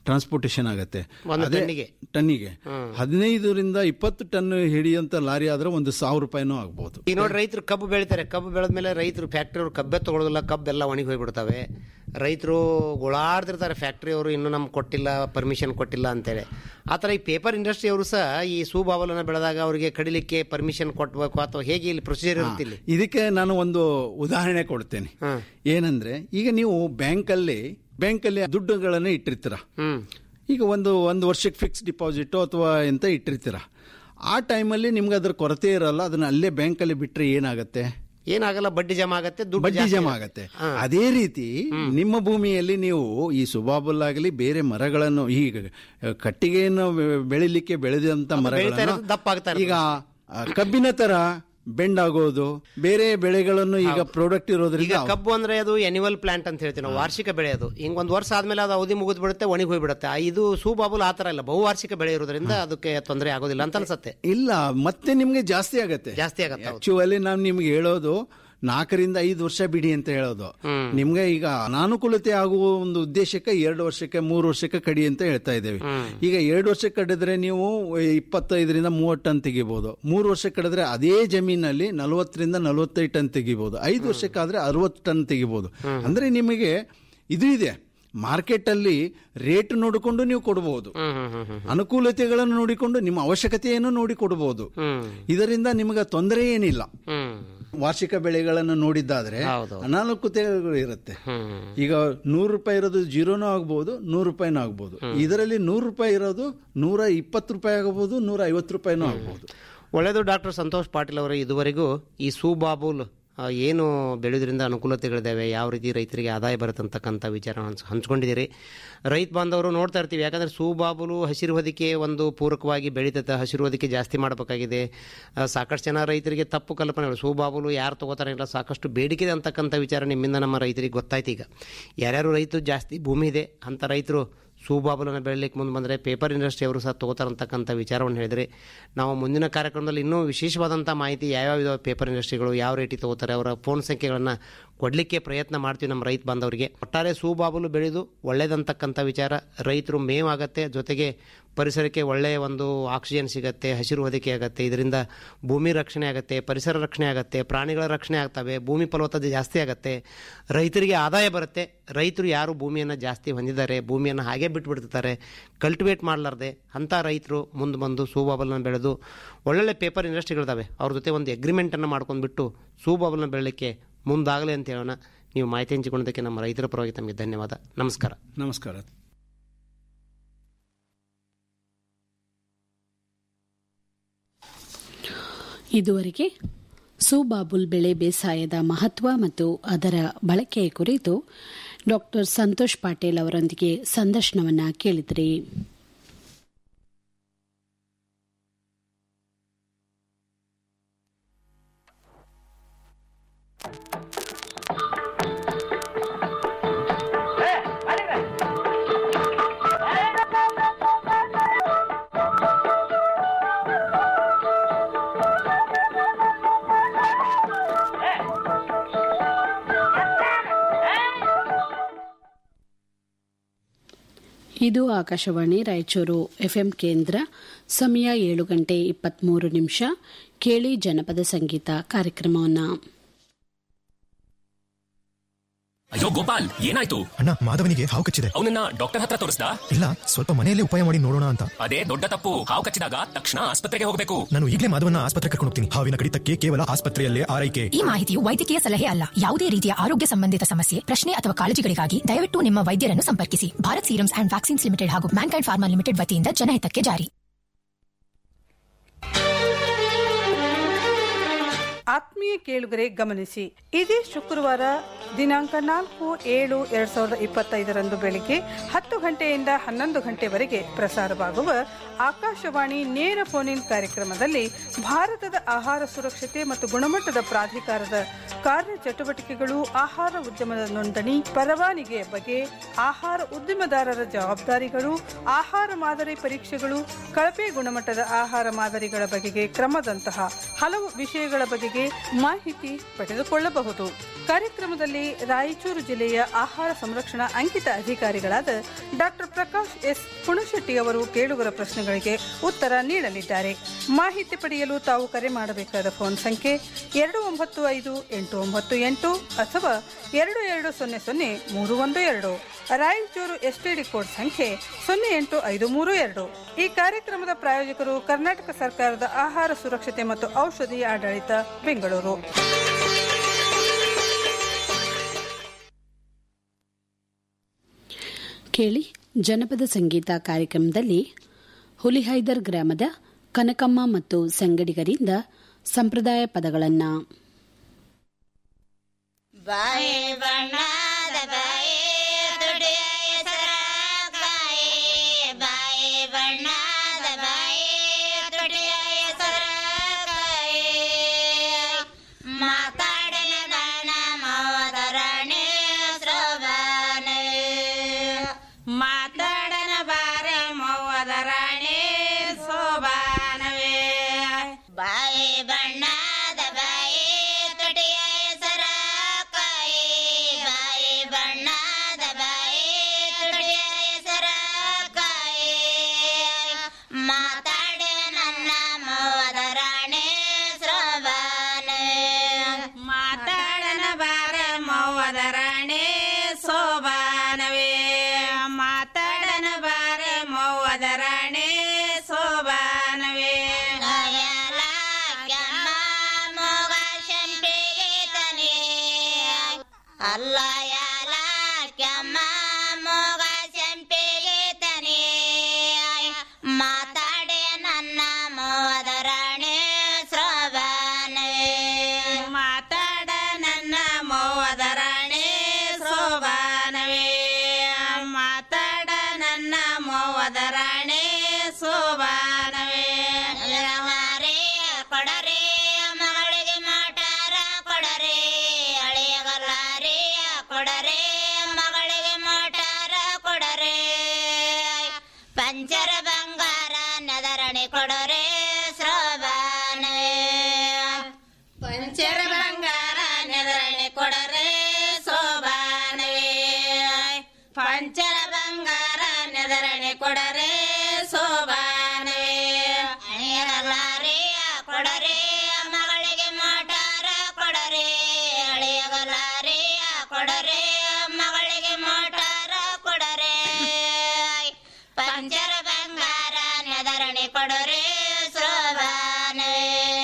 ಟ್ರಾನ್ಸ್ಪೋರ್ಟೇಷನ್ ಆಗತ್ತೆ ಒಂದು ಅದೇ ಟನ್ನಿಗೆ? ಟನ್ನಿಗೆ ಹದಿನೈದರಿಂದ ಇಪ್ಪತ್ತು ಟನ್ ಹಿಡಿಯುವಂತ ಲಾರಿ ಆದ್ರೆ ಒಂದು ಸಾವಿರ ರೂಪಾಯಿನೂ ಆಗ್ಬಹುದು ಈಗ ನೋಡಿ ರೈತರು ಕಬ್ಬು ಬೆಳಿತಾರೆ ಕಬ್ಬು ಬೆಳೆದ್ಮೇಲೆ ರೈತರು ಫ್ಯಾಕ್ಟ್ರಿ ಅವರು ಕಬ್ಬೆ ತಗೊಳ್ಳೋದಿಲ್ಲ ಕಬ್ಬೆಲ್ಲ ಒಣಗಿ ಹೋಗ್ಬಿಡ್ತವೆ ರೈತರು ಗೋಳಾಡ್ತಿರ್ತಾರೆ ಫ್ಯಾಕ್ಟ್ರಿ ಅವರು ಇನ್ನೂ ನಮ್ಗೆ ಕೊಟ್ಟಿಲ್ಲ ಪರ್ಮಿಷನ್ ಕೊಟ್ಟಿಲ್ಲ ಅಂತೇಳಿ ಆ ಥರ ಈ ಪೇಪರ್ ಇಂಡಸ್ಟ್ರಿ ಅವರು ಸಹ ಈ ಸೂಬಾವಲನ್ನು ಬೆಳೆದಾಗ ಅವರಿಗೆ ಕಡಿಲಿಕ್ಕೆ ಪರ್ಮಿಷನ್ ಕೊಟ್ಟಬೇಕು ಅಥವಾ ಹೇಗೆ ಇಲ್ಲಿ ಪ್ರೊಸೀಜರ್ ಇರುತ್ತೆ ಇಲ್ಲಿ ಇದಕ್ಕೆ ನಾನು ಒಂದು ಉದಾಹರಣೆ ಕೊಡ್ತೇನೆ ಏನಂದ್ರೆ ಈಗ ನೀವು ಬ್ಯಾಂಕಲ್ಲಿ ಬ್ಯಾಂಕಲ್ಲಿ ದುಡ್ಡುಗಳನ್ನು ಇಟ್ಟಿರ್ತೀರ ಈಗ ಒಂದು ಒಂದು ವರ್ಷಕ್ಕೆ ಫಿಕ್ಸ್ ಡಿಪಾಸಿಟ್ ಅಥವಾ ಎಂತ ಇಟ್ಟಿರ್ತೀರ ಆ ಟೈಮಲ್ಲಿ ನಿಮ್ಗೆ ಅದ್ರ ಕೊರತೆ ಇರಲ್ಲ ಅದನ್ನ ಅಲ್ಲೇ ಬ್ಯಾಂಕಲ್ಲಿ ಬಿಟ್ರೆ ಏನಾಗತ್ತೆ ಏನಾಗಲ್ಲ ಬಡ್ಡಿ ಜಮಾ ಆಗತ್ತೆ ದುಡ್ಡು ಬಡ್ಡಿ ಜಾಸ್ತಿ ಜಮಾ ಆಗತ್ತೆ. ಆಗತ್ತೆ ಅದೇ ರೀತಿ ನಿಮ್ಮ ಭೂಮಿಯಲ್ಲಿ ನೀವು ಈ ಸುಬಾಬುಲ್ ಆಗಲಿ ಬೇರೆ ಮರಗಳನ್ನು ಈಗ ಕಟ್ಟಿಗೆಯನ್ನು ಬೆಳಿಲಿಕ್ಕೆ ಬೆಳೆದಂತ ಬೆಳೀತಾ ಮರಗಳನ್ನು ಇರೋದು ದಪ್ಪ ಆಗ್ತಾ ಇರೋದು. ಈಗ ಆ, ಕಬ್ಬಿನ ತರ ಬೆಂಡ್ ಆಗೋದು ಬೇರೆ ಬೆಳೆಗಳನ್ನು ಈಗ ಪ್ರಾಡಕ್ಟ್ ಈಗ ಇರೋದ್ರಿಂದ ಕಬ್ಬು ಅಂದ್ರೆ ಅದು ಎನಿವಲ್ ಪ್ಲಾಂಟ್ ಅಂತ ಹೇಳ್ತೀವಿ ನಾವು ವಾರ್ಷಿಕ ಬೆಳೆ ಅದು ಹಿಂಗ್ ಒಂದ್ ವರ್ಷ ಆದ್ಮೇಲೆ ಅದು ಅವಧಿ ಮುಗಿದ್ ಬಿಡುತ್ತೆ ಒಣಗಿ ಹೋಗ್ಬಿಡುತ್ತೆ ಆ, ಇದು ಸೂಬಾಬುಲ್ ಆ ತರ ಇಲ್ಲ ಬಹುವಾರ್ಷಿಕ ಬೆಳೆ ಇರೋದ್ರಿಂದ ಅದಕ್ಕೆ ತೊಂದರೆ ಆಗೋದಿಲ್ಲ ಅಂತ ಅನ್ಸತ್ತೆ ಇಲ್ಲ ಮತ್ತೆ ನಿಮ್ಗೆ ಜಾಸ್ತಿ ಆಗತ್ತೆ ಜಾಸ್ತಿ ಆಗತ್ತೆ ಹೌದು. ಆಕ್ಚುಲಿ ನಾನು ನಿಮ್ಗೆ ಹೇಳೋದು ನಾಲ್ಕರಿಂದ ಐದು ವರ್ಷ ಬಿಡಿ ಅಂತ ಹೇಳೋದು ನಿಮ್ಗೆ ಈಗ ಅನಾನುಕೂಲತೆ ಆಗುವ ಒಂದು ಉದ್ದೇಶಕ್ಕೆ ಎರಡು ವರ್ಷಕ್ಕೆ ಮೂರು ವರ್ಷಕ್ಕೆ ಕಡಿ ಅಂತ ಹೇಳ್ತಾ ಇದ್ದೇವೆ ಈಗ ಎರಡು ವರ್ಷಕ್ಕೆ ಕಡಿದ್ರೆ ನೀವು ಇಪ್ಪತ್ತೈದರಿಂದ ಮೂವತ್ತು ಟನ್ ತೆಗಿಬಹುದು ಮೂರು ವರ್ಷಕ್ಕೆ ಕಡಿದ್ರೆ ಅದೇ ಜಮೀನಲ್ಲಿ ನಲವತ್ತರಿಂದ ನಲವತ್ತೈದು ಟನ್ ತೆಗಿಬಹುದು ಐದು ವರ್ಷಕ್ಕಾದ್ರೆ ಅರವತ್ತು ಟನ್ ತೆಗಿಬಹುದು ಅಂದ್ರೆ ನಿಮಗೆ ಇದು ಇದೆ ಮಾರ್ಕೆಟ್ ಅಲ್ಲಿ ರೇಟ್ ನೋಡಿಕೊಂಡು ನೀವು ಕೊಡಬಹುದು ಅನುಕೂಲತೆಗಳನ್ನು ನೋಡಿಕೊಂಡು ನಿಮ್ಮ ಅವಶ್ಯಕತೆಯನ್ನು ನೋಡಿ ಕೊಡಬಹುದು ಇದರಿಂದ ನಿಮಗೆ ತೊಂದರೆ ಏನಿಲ್ಲ ವಾರ್ಷಿಕ ಬೆಳೆಗಳನ್ನು ನೋಡಿದ್ದಾದ್ರೆ ಅನಾನುಕೂಲತೆಗಳು ಇರುತ್ತೆ ಈಗ ನೂರು ರೂಪಾಯಿ ಇರೋದು ಜೀರೋನೂ ಆಗ್ಬಹುದು ನೂರು ರೂಪಾಯಿನೂ ಆಗ್ಬಹುದು ಇದರಲ್ಲಿ ನೂರು ರೂಪಾಯಿ ಇರೋದು ನೂರ ಇಪ್ಪತ್ತು ರೂಪಾಯಿ ಆಗಬಹುದು ನೂರ ಐವತ್ತು ರೂಪಾಯಿನೂ ಆಗ್ಬಹುದು ಒಳ್ಳೆಯದು ಡಾಕ್ಟರ್ ಸಂತೋಷ್ ಪಾಟೀಲ್ ಅವರೇ ಇದುವರೆಗೂ ಈ ಸೂಬಾಬುಲ್ ಆ, ಏನು ಬೆಳೆಯೋದ್ರಿಂದ ಅನುಕೂಲತೆಗಳಿದ್ದಾವೆ ಯಾವ ರೀತಿ ರೈತರಿಗೆ ಆದಾಯ ಬರುತ್ತೆ ಅಂತಕ್ಕಂಥ ವಿಚಾರ ಹಂಚ್ ಹಂಚ್ಕೊಂಡಿದ್ದೀರಿ ರೈತ ಬಾಂಧವರು ನೋಡ್ತಾ ಇರ್ತೀವಿ ಯಾಕಂದರೆ ಸೂಬಾಬುಲು ಹಸಿರು ಹೊದಿಕೆ ಒಂದು ಪೂರಕವಾಗಿ ಬೆಳೀತದೆ ಹಸಿರು ಹೊದಿಕೆ ಜಾಸ್ತಿ ಮಾಡಬೇಕಾಗಿದೆ ಆ, ಸಾಕಷ್ಟು ಜನ ರೈತರಿಗೆ ತಪ್ಪು ಕಲ್ಪನೆಗಳು ಸೂಬಾಬುಲು ಯಾರು ತಗೋತಾರೆ ಇಲ್ಲ ಸಾಕಷ್ಟು ಬೇಡಿಕೆ ಇದೆ ಅಂತಕ್ಕಂಥ ವಿಚಾರ ನಿಮ್ಮಿಂದ ನಮ್ಮ ರೈತರಿಗೆ ಗೊತ್ತಾಯ್ತು ಈಗ ಯಾರ್ಯಾರು ರೈತರು ಜಾಸ್ತಿ ಭೂಮಿ ಇದೆ ಅಂಥ ರೈತರು ಸೂಬಾಬುಲನ್ನು ಬೆಳಲಿಕ್ಕೆ ಮುಂದೆ ಬಂದರೆ ಪೇಪರ್ ಇಂಡಸ್ಟ್ರಿ ಅವರು ಸಹ ತಗೋತಾರಂತಕ್ಕಂಥ ವಿಚಾರವನ್ನು ಹೇಳಿದರೆ ನಾವು ಮುಂದಿನ ಕಾರ್ಯಕ್ರಮದಲ್ಲಿ ಇನ್ನೂ ವಿಶೇಷವಾದಂಥ ಮಾಹಿತಿ ಯಾವ್ಯಾವ ಇದಾವೆ ಪೇಪರ್ ಇಂಡಸ್ಟ್ರಿಗಳು ಯಾವ ರೇಟಿಗೆ ತಗೋತಾರೆ ಅವರ ಫೋನ್ ಸಂಖ್ಯೆಗಳನ್ನು ಕೊಡಲಿಕ್ಕೆ ಪ್ರಯತ್ನ ಮಾಡ್ತೀವಿ ನಮ್ಮ ರೈತ ಬಾಂಧವರಿಗೆ ಒಟ್ಟಾರೆ ಸೂಬಾಬುಲು ಬೆಳೆದು ಒಳ್ಳೇದಂತಕ್ಕಂಥ ವಿಚಾರ ರೈತರು ಮೇವಾಗತ್ತೆ ಜೊತೆಗೆ ಪರಿಸರಕ್ಕೆ ಒಳ್ಳೆಯ ಒಂದು ಆಕ್ಸಿಜನ್ ಸಿಗತ್ತೆ ಹಸಿರು ಹೊದಿಕೆ ಆಗುತ್ತೆ ಇದರಿಂದ ಭೂಮಿ ರಕ್ಷಣೆ ಆಗುತ್ತೆ ಪರಿಸರ ರಕ್ಷಣೆ ಆಗುತ್ತೆ ಪ್ರಾಣಿಗಳ ರಕ್ಷಣೆ ಆಗ್ತವೆ ಭೂಮಿ ಫಲವತ್ತತೆ ಜಾಸ್ತಿ ಆಗುತ್ತೆ ರೈತರಿಗೆ ಆದಾಯ ಬರುತ್ತೆ ರೈತರು ಯಾರು ಭೂಮಿಯನ್ನು ಜಾಸ್ತಿ ಹೊಂದಿದ್ದಾರೆ ಭೂಮಿಯನ್ನು ಹಾಗೆ ಬಿಟ್ಬಿಡ್ತಿರ್ತಾರೆ ಕಲ್ಟಿವೇಟ್ ಮಾಡಲಾರ್ದೆ ಅಂಥ ರೈತರು ಮುಂದೆ ಬಂದು ಸೂಬಾಬಲ್ನ ಬೆಳೆದು ಒಳ್ಳೊಳ್ಳೆ ಪೇಪರ್ ಇಂಡಸ್ಟ್ರಿಗಳಿದಾವೆ ಅವ್ರ ಜೊತೆ ಒಂದು ಅಗ್ರಿಮೆಂಟನ್ನು ಮಾಡ್ಕೊಂಡ್ಬಿಟ್ಟು ಸೂಬಾಬಲ್ನ ಬೆಳಲಿಕ್ಕೆ ಮುಂದಾಗಲಿ ಅಂತ ಹೇಳೋಣ ನೀವು ಮಾಹಿತಿ ಹಂಚಿಕೊಂಡದಕ್ಕೆ ನಮ್ಮ ರೈತರ ಪರವಾಗಿ ತಮಗೆ ಧನ್ಯವಾದ ನಮಸ್ಕಾರ ನಮಸ್ಕಾರ ಇದುವರೆಗೆ ಸೂಬಾಬುಲ್ ಬೆಳೆ ಬೇಸಾಯದ ಮಹತ್ವ ಮತ್ತು ಅದರ ಬಳಕೆಯ ಕುರಿತು ಡಾಕ್ಟರ್ ಸಂತೋಷ್ ಪಾಟೀಲ್ ಅವರೊಂದಿಗೆ ಸಂದರ್ಶನವನ್ನ ಕೇಳಿದ್ರಿ ಇದು ಆಕಾಶವಾಣಿ ರಾಯಚೂರು ಎಫ್ಎಂ ಕೇಂದ್ರ ಸಮಯ ಏಳು ಗಂಟೆ ಇಪ್ಪತ್ಮೂರು ನಿಮಿಷ ಕೇಳಿ ಜನಪದ ಸಂಗೀತ ಕಾರ್ಯಕ್ರಮವನ್ನು ಅಯ್ಯೋ ಗೋಪಾಲ್ ಏನಾಯ್ತು ಅಣ್ಣ ಮಾಧವನಿಗೆ ಹಾವು ಕಚ್ಚಿದೆ ಅವನನ್ನ ಡಾಕ್ಟರ್ ಹತ್ರ ತೋರಿಸ್ದ ಇಲ್ಲ ಸ್ವಲ್ಪ ಮನೆಯಲ್ಲೇ ಉಪಾಯ ಮಾಡಿ ನೋಡೋಣ ಅಂತ ಅದೇ ದೊಡ್ಡ ತಪ್ಪು ಹಾವು ಕಚ್ಚಿದಾಗ ತಕ್ಷಣ ಆಸ್ಪತ್ರೆಗೆ ಹೋಗಬೇಕು ನಾನು ಈಗಲೇ ಮಾಧವನ ಆಸ್ಪತ್ರೆ ಕರ್ಕೊಂಡು ಹೋಗ್ತೀನಿ ಹಾವಿನ ಕಡಿತಕ್ಕೆ ಕೇವಲ ಆಸ್ಪತ್ರೆಯಲ್ಲೇ ಆರೈಕೆ ಈ ಮಾಹಿತಿಯು ವೈದ್ಯಕೀಯ ಸಲಹೆ ಅಲ್ಲ ಯಾವುದೇ ರೀತಿಯ ಆರೋಗ್ಯ ಸಂಬಂಧಿತ ಸಮಸ್ಯೆ ಪ್ರಶ್ನೆ ಅಥವಾ ಕಾಳಜಿಗಳಿಗಾಗಿ ದಯವಿಟ್ಟು ನಿಮ್ಮ ವೈದ್ಯರನ್ನು ಸಂಪರ್ಕಿಸಿ Bharat serums and vaccines limited ಹಾಗೂ ಮ್ಯಾನ್ಕೈಂಡ್ ಫಾರ್ಮಾ ಲಿಮಿಟೆಡ್ ವತಿಯಿಂದ ಜನಹಿತಕ್ಕೆ ಜಾರಿ ಆತ್ಮೀಯ ಕೇಳುಗರೆ ಗಮನಿಸಿ ಇದೇ ಶುಕ್ರವಾರ ದಿನಾಂಕ ನಾಲ್ಕು ಏಳು ಎರಡ್ ಸಾವಿರದ ಇಪ್ಪತ್ತೈದರಂದು ಬೆಳಿಗ್ಗೆ ಹತ್ತು ಗಂಟೆಯಿಂದ ಹನ್ನೊಂದು ಗಂಟೆವರೆಗೆ ಪ್ರಸಾರವಾಗುವ ಆಕಾಶವಾಣಿ ನೇರ ಫೋನ್ ಇನ್ ಕಾರ್ಯಕ್ರಮದಲ್ಲಿ ಭಾರತದ ಆಹಾರ ಸುರಕ್ಷತೆ ಮತ್ತು ಗುಣಮಟ್ಟದ ಪ್ರಾಧಿಕಾರದ ಕಾರ್ಯ ಚಟುವಟಿಕೆಗಳು ಆಹಾರ ಉದ್ಯಮದ ನೋಂದಣಿ ಪರವಾನಿಗೆಯ ಬಗ್ಗೆ ಆಹಾರ ಉದ್ಯಮದಾರರ ಜವಾಬ್ದಾರಿಗಳು ಆಹಾರ ಮಾದರಿ ಪರೀಕ್ಷೆಗಳು ಕಳಪೆ ಗುಣಮಟ್ಟದ ಆಹಾರ ಮಾದರಿಗಳ ಬಗೆಗೆ ಕ್ರಮದಂತಹ ಹಲವು ವಿಷಯಗಳ ಬಗೆಗೆ ಮಾಹಿತಿ ಪಡೆದುಕೊಳ್ಳಬಹುದು ಕಾರ್ಯಕ್ರಮದಲ್ಲಿ ಕಾರ್ಯಕ್ರಮದಲ್ಲಿ ರಾಯಚೂರು ಜಿಲ್ಲೆಯ ಆಹಾರ ಸಂರಕ್ಷಣಾ ಅಂಕಿತ ಅಧಿಕಾರಿಗಳಾದ ಡಾಕ್ಟರ್ ಪ್ರಕಾಶ್ ಎಸ್ ಹುಣಶೆಟ್ಟಿ ಅವರು ಕೇಳುಗರ ಪ್ರಶ್ನೆಗಳಿಗೆ ಉತ್ತರ ನೀಡಲಿದ್ದಾರೆ ಮಾಹಿತಿ ಪಡೆಯಲು ತಾವು ಕರೆ ಮಾಡಬೇಕಾದ ಫೋನ್ ಸಂಖ್ಯೆ ಎರಡು ಒಂಬತ್ತು ಐದು ಎಂಟು ಒಂಬತ್ತು ಎಂಟು ಅಥವಾ ಎರಡು ಎರಡು ಸೊನ್ನೆ ಸೊನ್ನೆ ಮೂರು ಒಂದು ಎರಡು ರಾಯಚೂರು ಎಸ್ಟಿಡಿ ಕೋಡ್ ಸಂಖ್ಯೆ ಸೊನ್ನೆ ಎಂಟು ಐದು ಮೂರು ಎರಡು ಈ ಕಾರ್ಯಕ್ರಮದ ಪ್ರಾಯೋಜಕರು ಕರ್ನಾಟಕ ಸರ್ಕಾರದ ಆಹಾರ ಸುರಕ್ಷತೆ ಮತ್ತು ಔಷಧಿ ಆಡಳಿತ ಬೆಂಗಳೂರು ಕೇಳಿ ಜನಪದ ಸಂಗೀತ ಕಾರ್ಯಕ್ರಮದಲ್ಲಿ ಹುಲಿಹೈದರ್ ಗ್ರಾಮದ ಕನಕಮ್ಮ ಮತ್ತು ಸಂಗಡಿಗರಿಂದ ಸಂಪ್ರದಾಯ ಪದಗಳನ್ನು ಬಾಯಿ ಬಣ್ಣದ ಬಾಯಿ ದುಡಿಯ ಹೆಸರ ಕಾಯಿ ಬಾಯಿ ಬಣ್ಣದ ಬಾಯಿ ದುಡಿಯ ಹೆಸರ ಕಾಯಿ ಮಾತಾಡನ ಬಾಣ ಮೋದರಣೆ ಶೋಭಾನೆ ಮಾತಾಡನ ಬಾರ ಮೋದರಣೆ ಶೋಭಾನವೇ ಬಾಯಿ ಬಣ್ಣದ ಬಾಯಿ ತುಟಿಯ ಹೆಸರ ಕಾಯಿ ಬಾಯಿ ಬಣ್ಣದ ಬಾಯಿ ತುಟಿಯ ಹೆಸರ ಕಾಯಿ ಮಾತಾಡೆ ನನ್ನ ಮೋದರಾಣೆ ಶೋಭಾನೆ ಮಾತಾಡನ ಬಾರ ಮೋದರಾಣೆ ಶೋಭಾನವೇ ಮಾತಾಡನ ಬಾರ ಮೋದರಾಣೆ ಶೋಭಾನವೇ ಮೋಗ ಶಂಪಿಗೆ ತನೇ ಅಲ್ಲ ಯಾಲ ಕೆಮ್ಮ ಮೋಗ ಶಂಪಿಗೆ ತನೇ ಮಾತಾಡೆ ನನ್ನ ಮೋದರಾಣೆ ಶೋಭಾನವೇ ಮಾತಾಡ ನನ್ನ ಮೋದರಾಣೆ ಶೋಭಾನವೇ ಮಾತಾಡ ನನ್ನ ಮೋದರಾಣೆ ಶೋಭಾನವೇ ಕೊಡರೆ ಮಗಳಿಗೆ ಮಾಟಾರ ಕೊಡರೆ ಅಳೆಯಗಲಾರೆ ಕೊಡರೆ ಮಗಳಿಗೆ ಮಾಟಾರ ಕೊಡರೆ ಪಂಚರ ಬಂಗಾರ ನದರಣೆ ಕೊಡರೆ ಶ್ರವಣೆ ಪಂಚರ ಬಂಗಾರ ನೆದರಣೆ ಕೊಡರೆ ಶೋಭಾನವೇ ಪಂಚರ ಬಂಗಾರ ನೆದರಣೆ ಕೊಡರೆ ಶೋಭಾನವೇ ಅಳೆಯಲಾರೆಯ ಕೊಡರೆ ಮಗಳಿಗೆ ಮಾಟಾರ ಕೊಡರೆ ಅಳೆಯಗಲಾರೆಯ ಕೊಡರೆ ಮಗಳಿಗೆ ಮಾಟಾರ ಕೊಡರೆ ಪಂಚರ ಬಂಗಾರ ನೆದರಣೆ ಕೊಡರೆ ಶೋಭಾನವೇ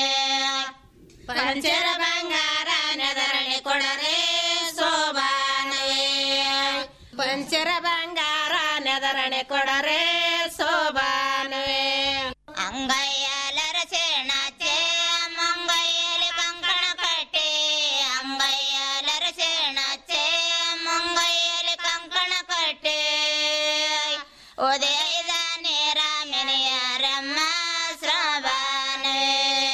ಪಂಚರ ಬಂಗಾರ ನೆದರಣೆ ಕೊಡರೆ ಶೋಭಾನವೇ ಪಂಚರ ಬಂಗಾರ ನೆದರಣೆ ಕೊಡರೆ ಶೋಭಾನವೇ ಅಂಗೈಯಲರ ಸೇಣಾಚೆ ಮಂಗೈಯಲಿ ಕಂಕಣ ಕಟ್ಟೆ ಅಂಗೈಯಲರ ಸೇಣಾಚೆ ಮಂಗೈಯಲಿ ಕಂಕಣ ಕಟ್ಟೆ ಉದಯದ ನೇರ ಮೆನೆಯರಮ್ಮ ಶ್ರವಣವೇ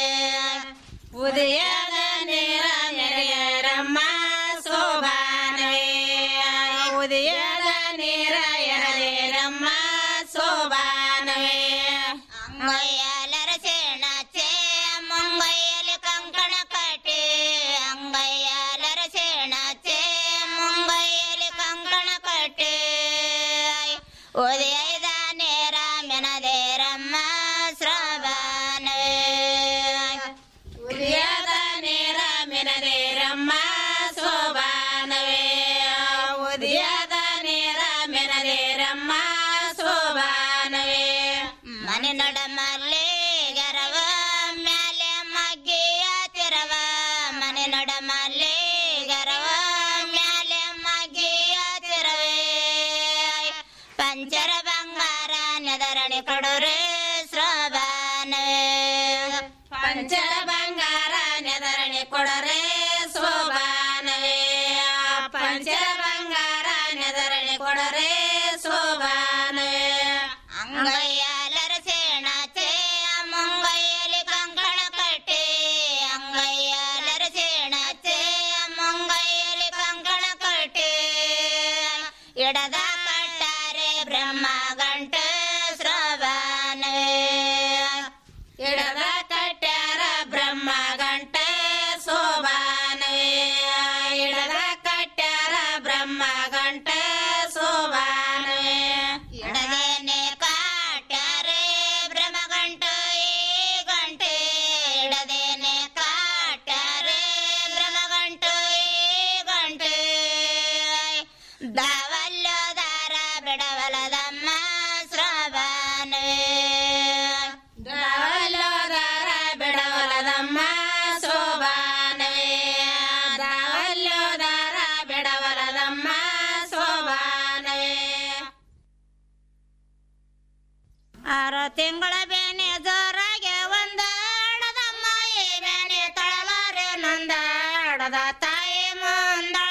ಉದಯದ ನೇರ ಮೆರೆಯರಮ್ಮ ಶೋಭಾನವೇ ಉದಯದ ನೇರ ಎರದೇರಮ್ಮ ಶೋಭಾನವೇ ಅಂಗೈಯಲರ ಸೇಣಾಚೆ ಮುಂಗೈಯಲ್ಲಿ ಕಂಕಣ ಕಟ್ಟೆ ಅಂಗೈಯಲರ ಸೇಣಾಚೆ ಮುಂಗೈಯಲ್ಲಿ ಕಂಕಣ ಕಟ್ಟೆ ಉದಯದ ನೇರ ಮೆನದೇರಮ್ಮ ಶ್ರವಣವೇ ಉದಯದ ನೇರ ಮೆನದೇರಮ್ಮ ಶೋಭಾನವೇ ಉದಯದ ನೇರ ಮೆನದೇರಮ್ಮ ಶೋಭಾನವೇ ಮನೆ ನಡ ಮಲ್ಲೆ ಗರವ ಮ್ಯಾಲೆ ಮಗ್ಗಿಯ ತೆರವ ಮನೆ ನಡ ಮಲ್ಲೆ ಗರವ ಮ್ಯಾಲೆ ಮಗ್ಗಿಯ ತೆರವೇ ಪಂಚರ ಬಂಗಾರ ನೆದರಣೆ ಕೊಡೋರೆ ಶ್ರವಣವೇ ಪಂಚರ ಬಂಗಾರ ನೆದರಣೆ ಕೊಡರೆ ಶೋಭಾನವೇ ಪಂಚರ ಬಂಗಾರ ನೆದರಣೆ ಕೊಡರೆ ಶೋಭಾನವೇ ಅಂಗೈಯಲರ ಸೇಣಾಚೆ ಮುಂಗೈಯಲ್ಲಿ ಕಂಕಣ ಕಟ್ಟೆ ಅಂಗೈಯಲರ ಸೇಣಾಚೆ ಮುಂಗೈಯಲ್ಲಿ ಕಂಕಣ ಕಟ್ಟೆ ಎಡದ ಕಟ್ಟಾರೆ ಬ್ರಹ್ಮ ಗಂಟ ಶ್ರವಣವೇ ಎಡದ ಕಟ್ಟಾರ ಬ್ರಹ್ಮ ಗಂಟ ಶೋಭಾನವೇ ಎಡದ ಕಟ್ಟ ಕೊಡದ ತಾಯಿ ಮುಂದಳ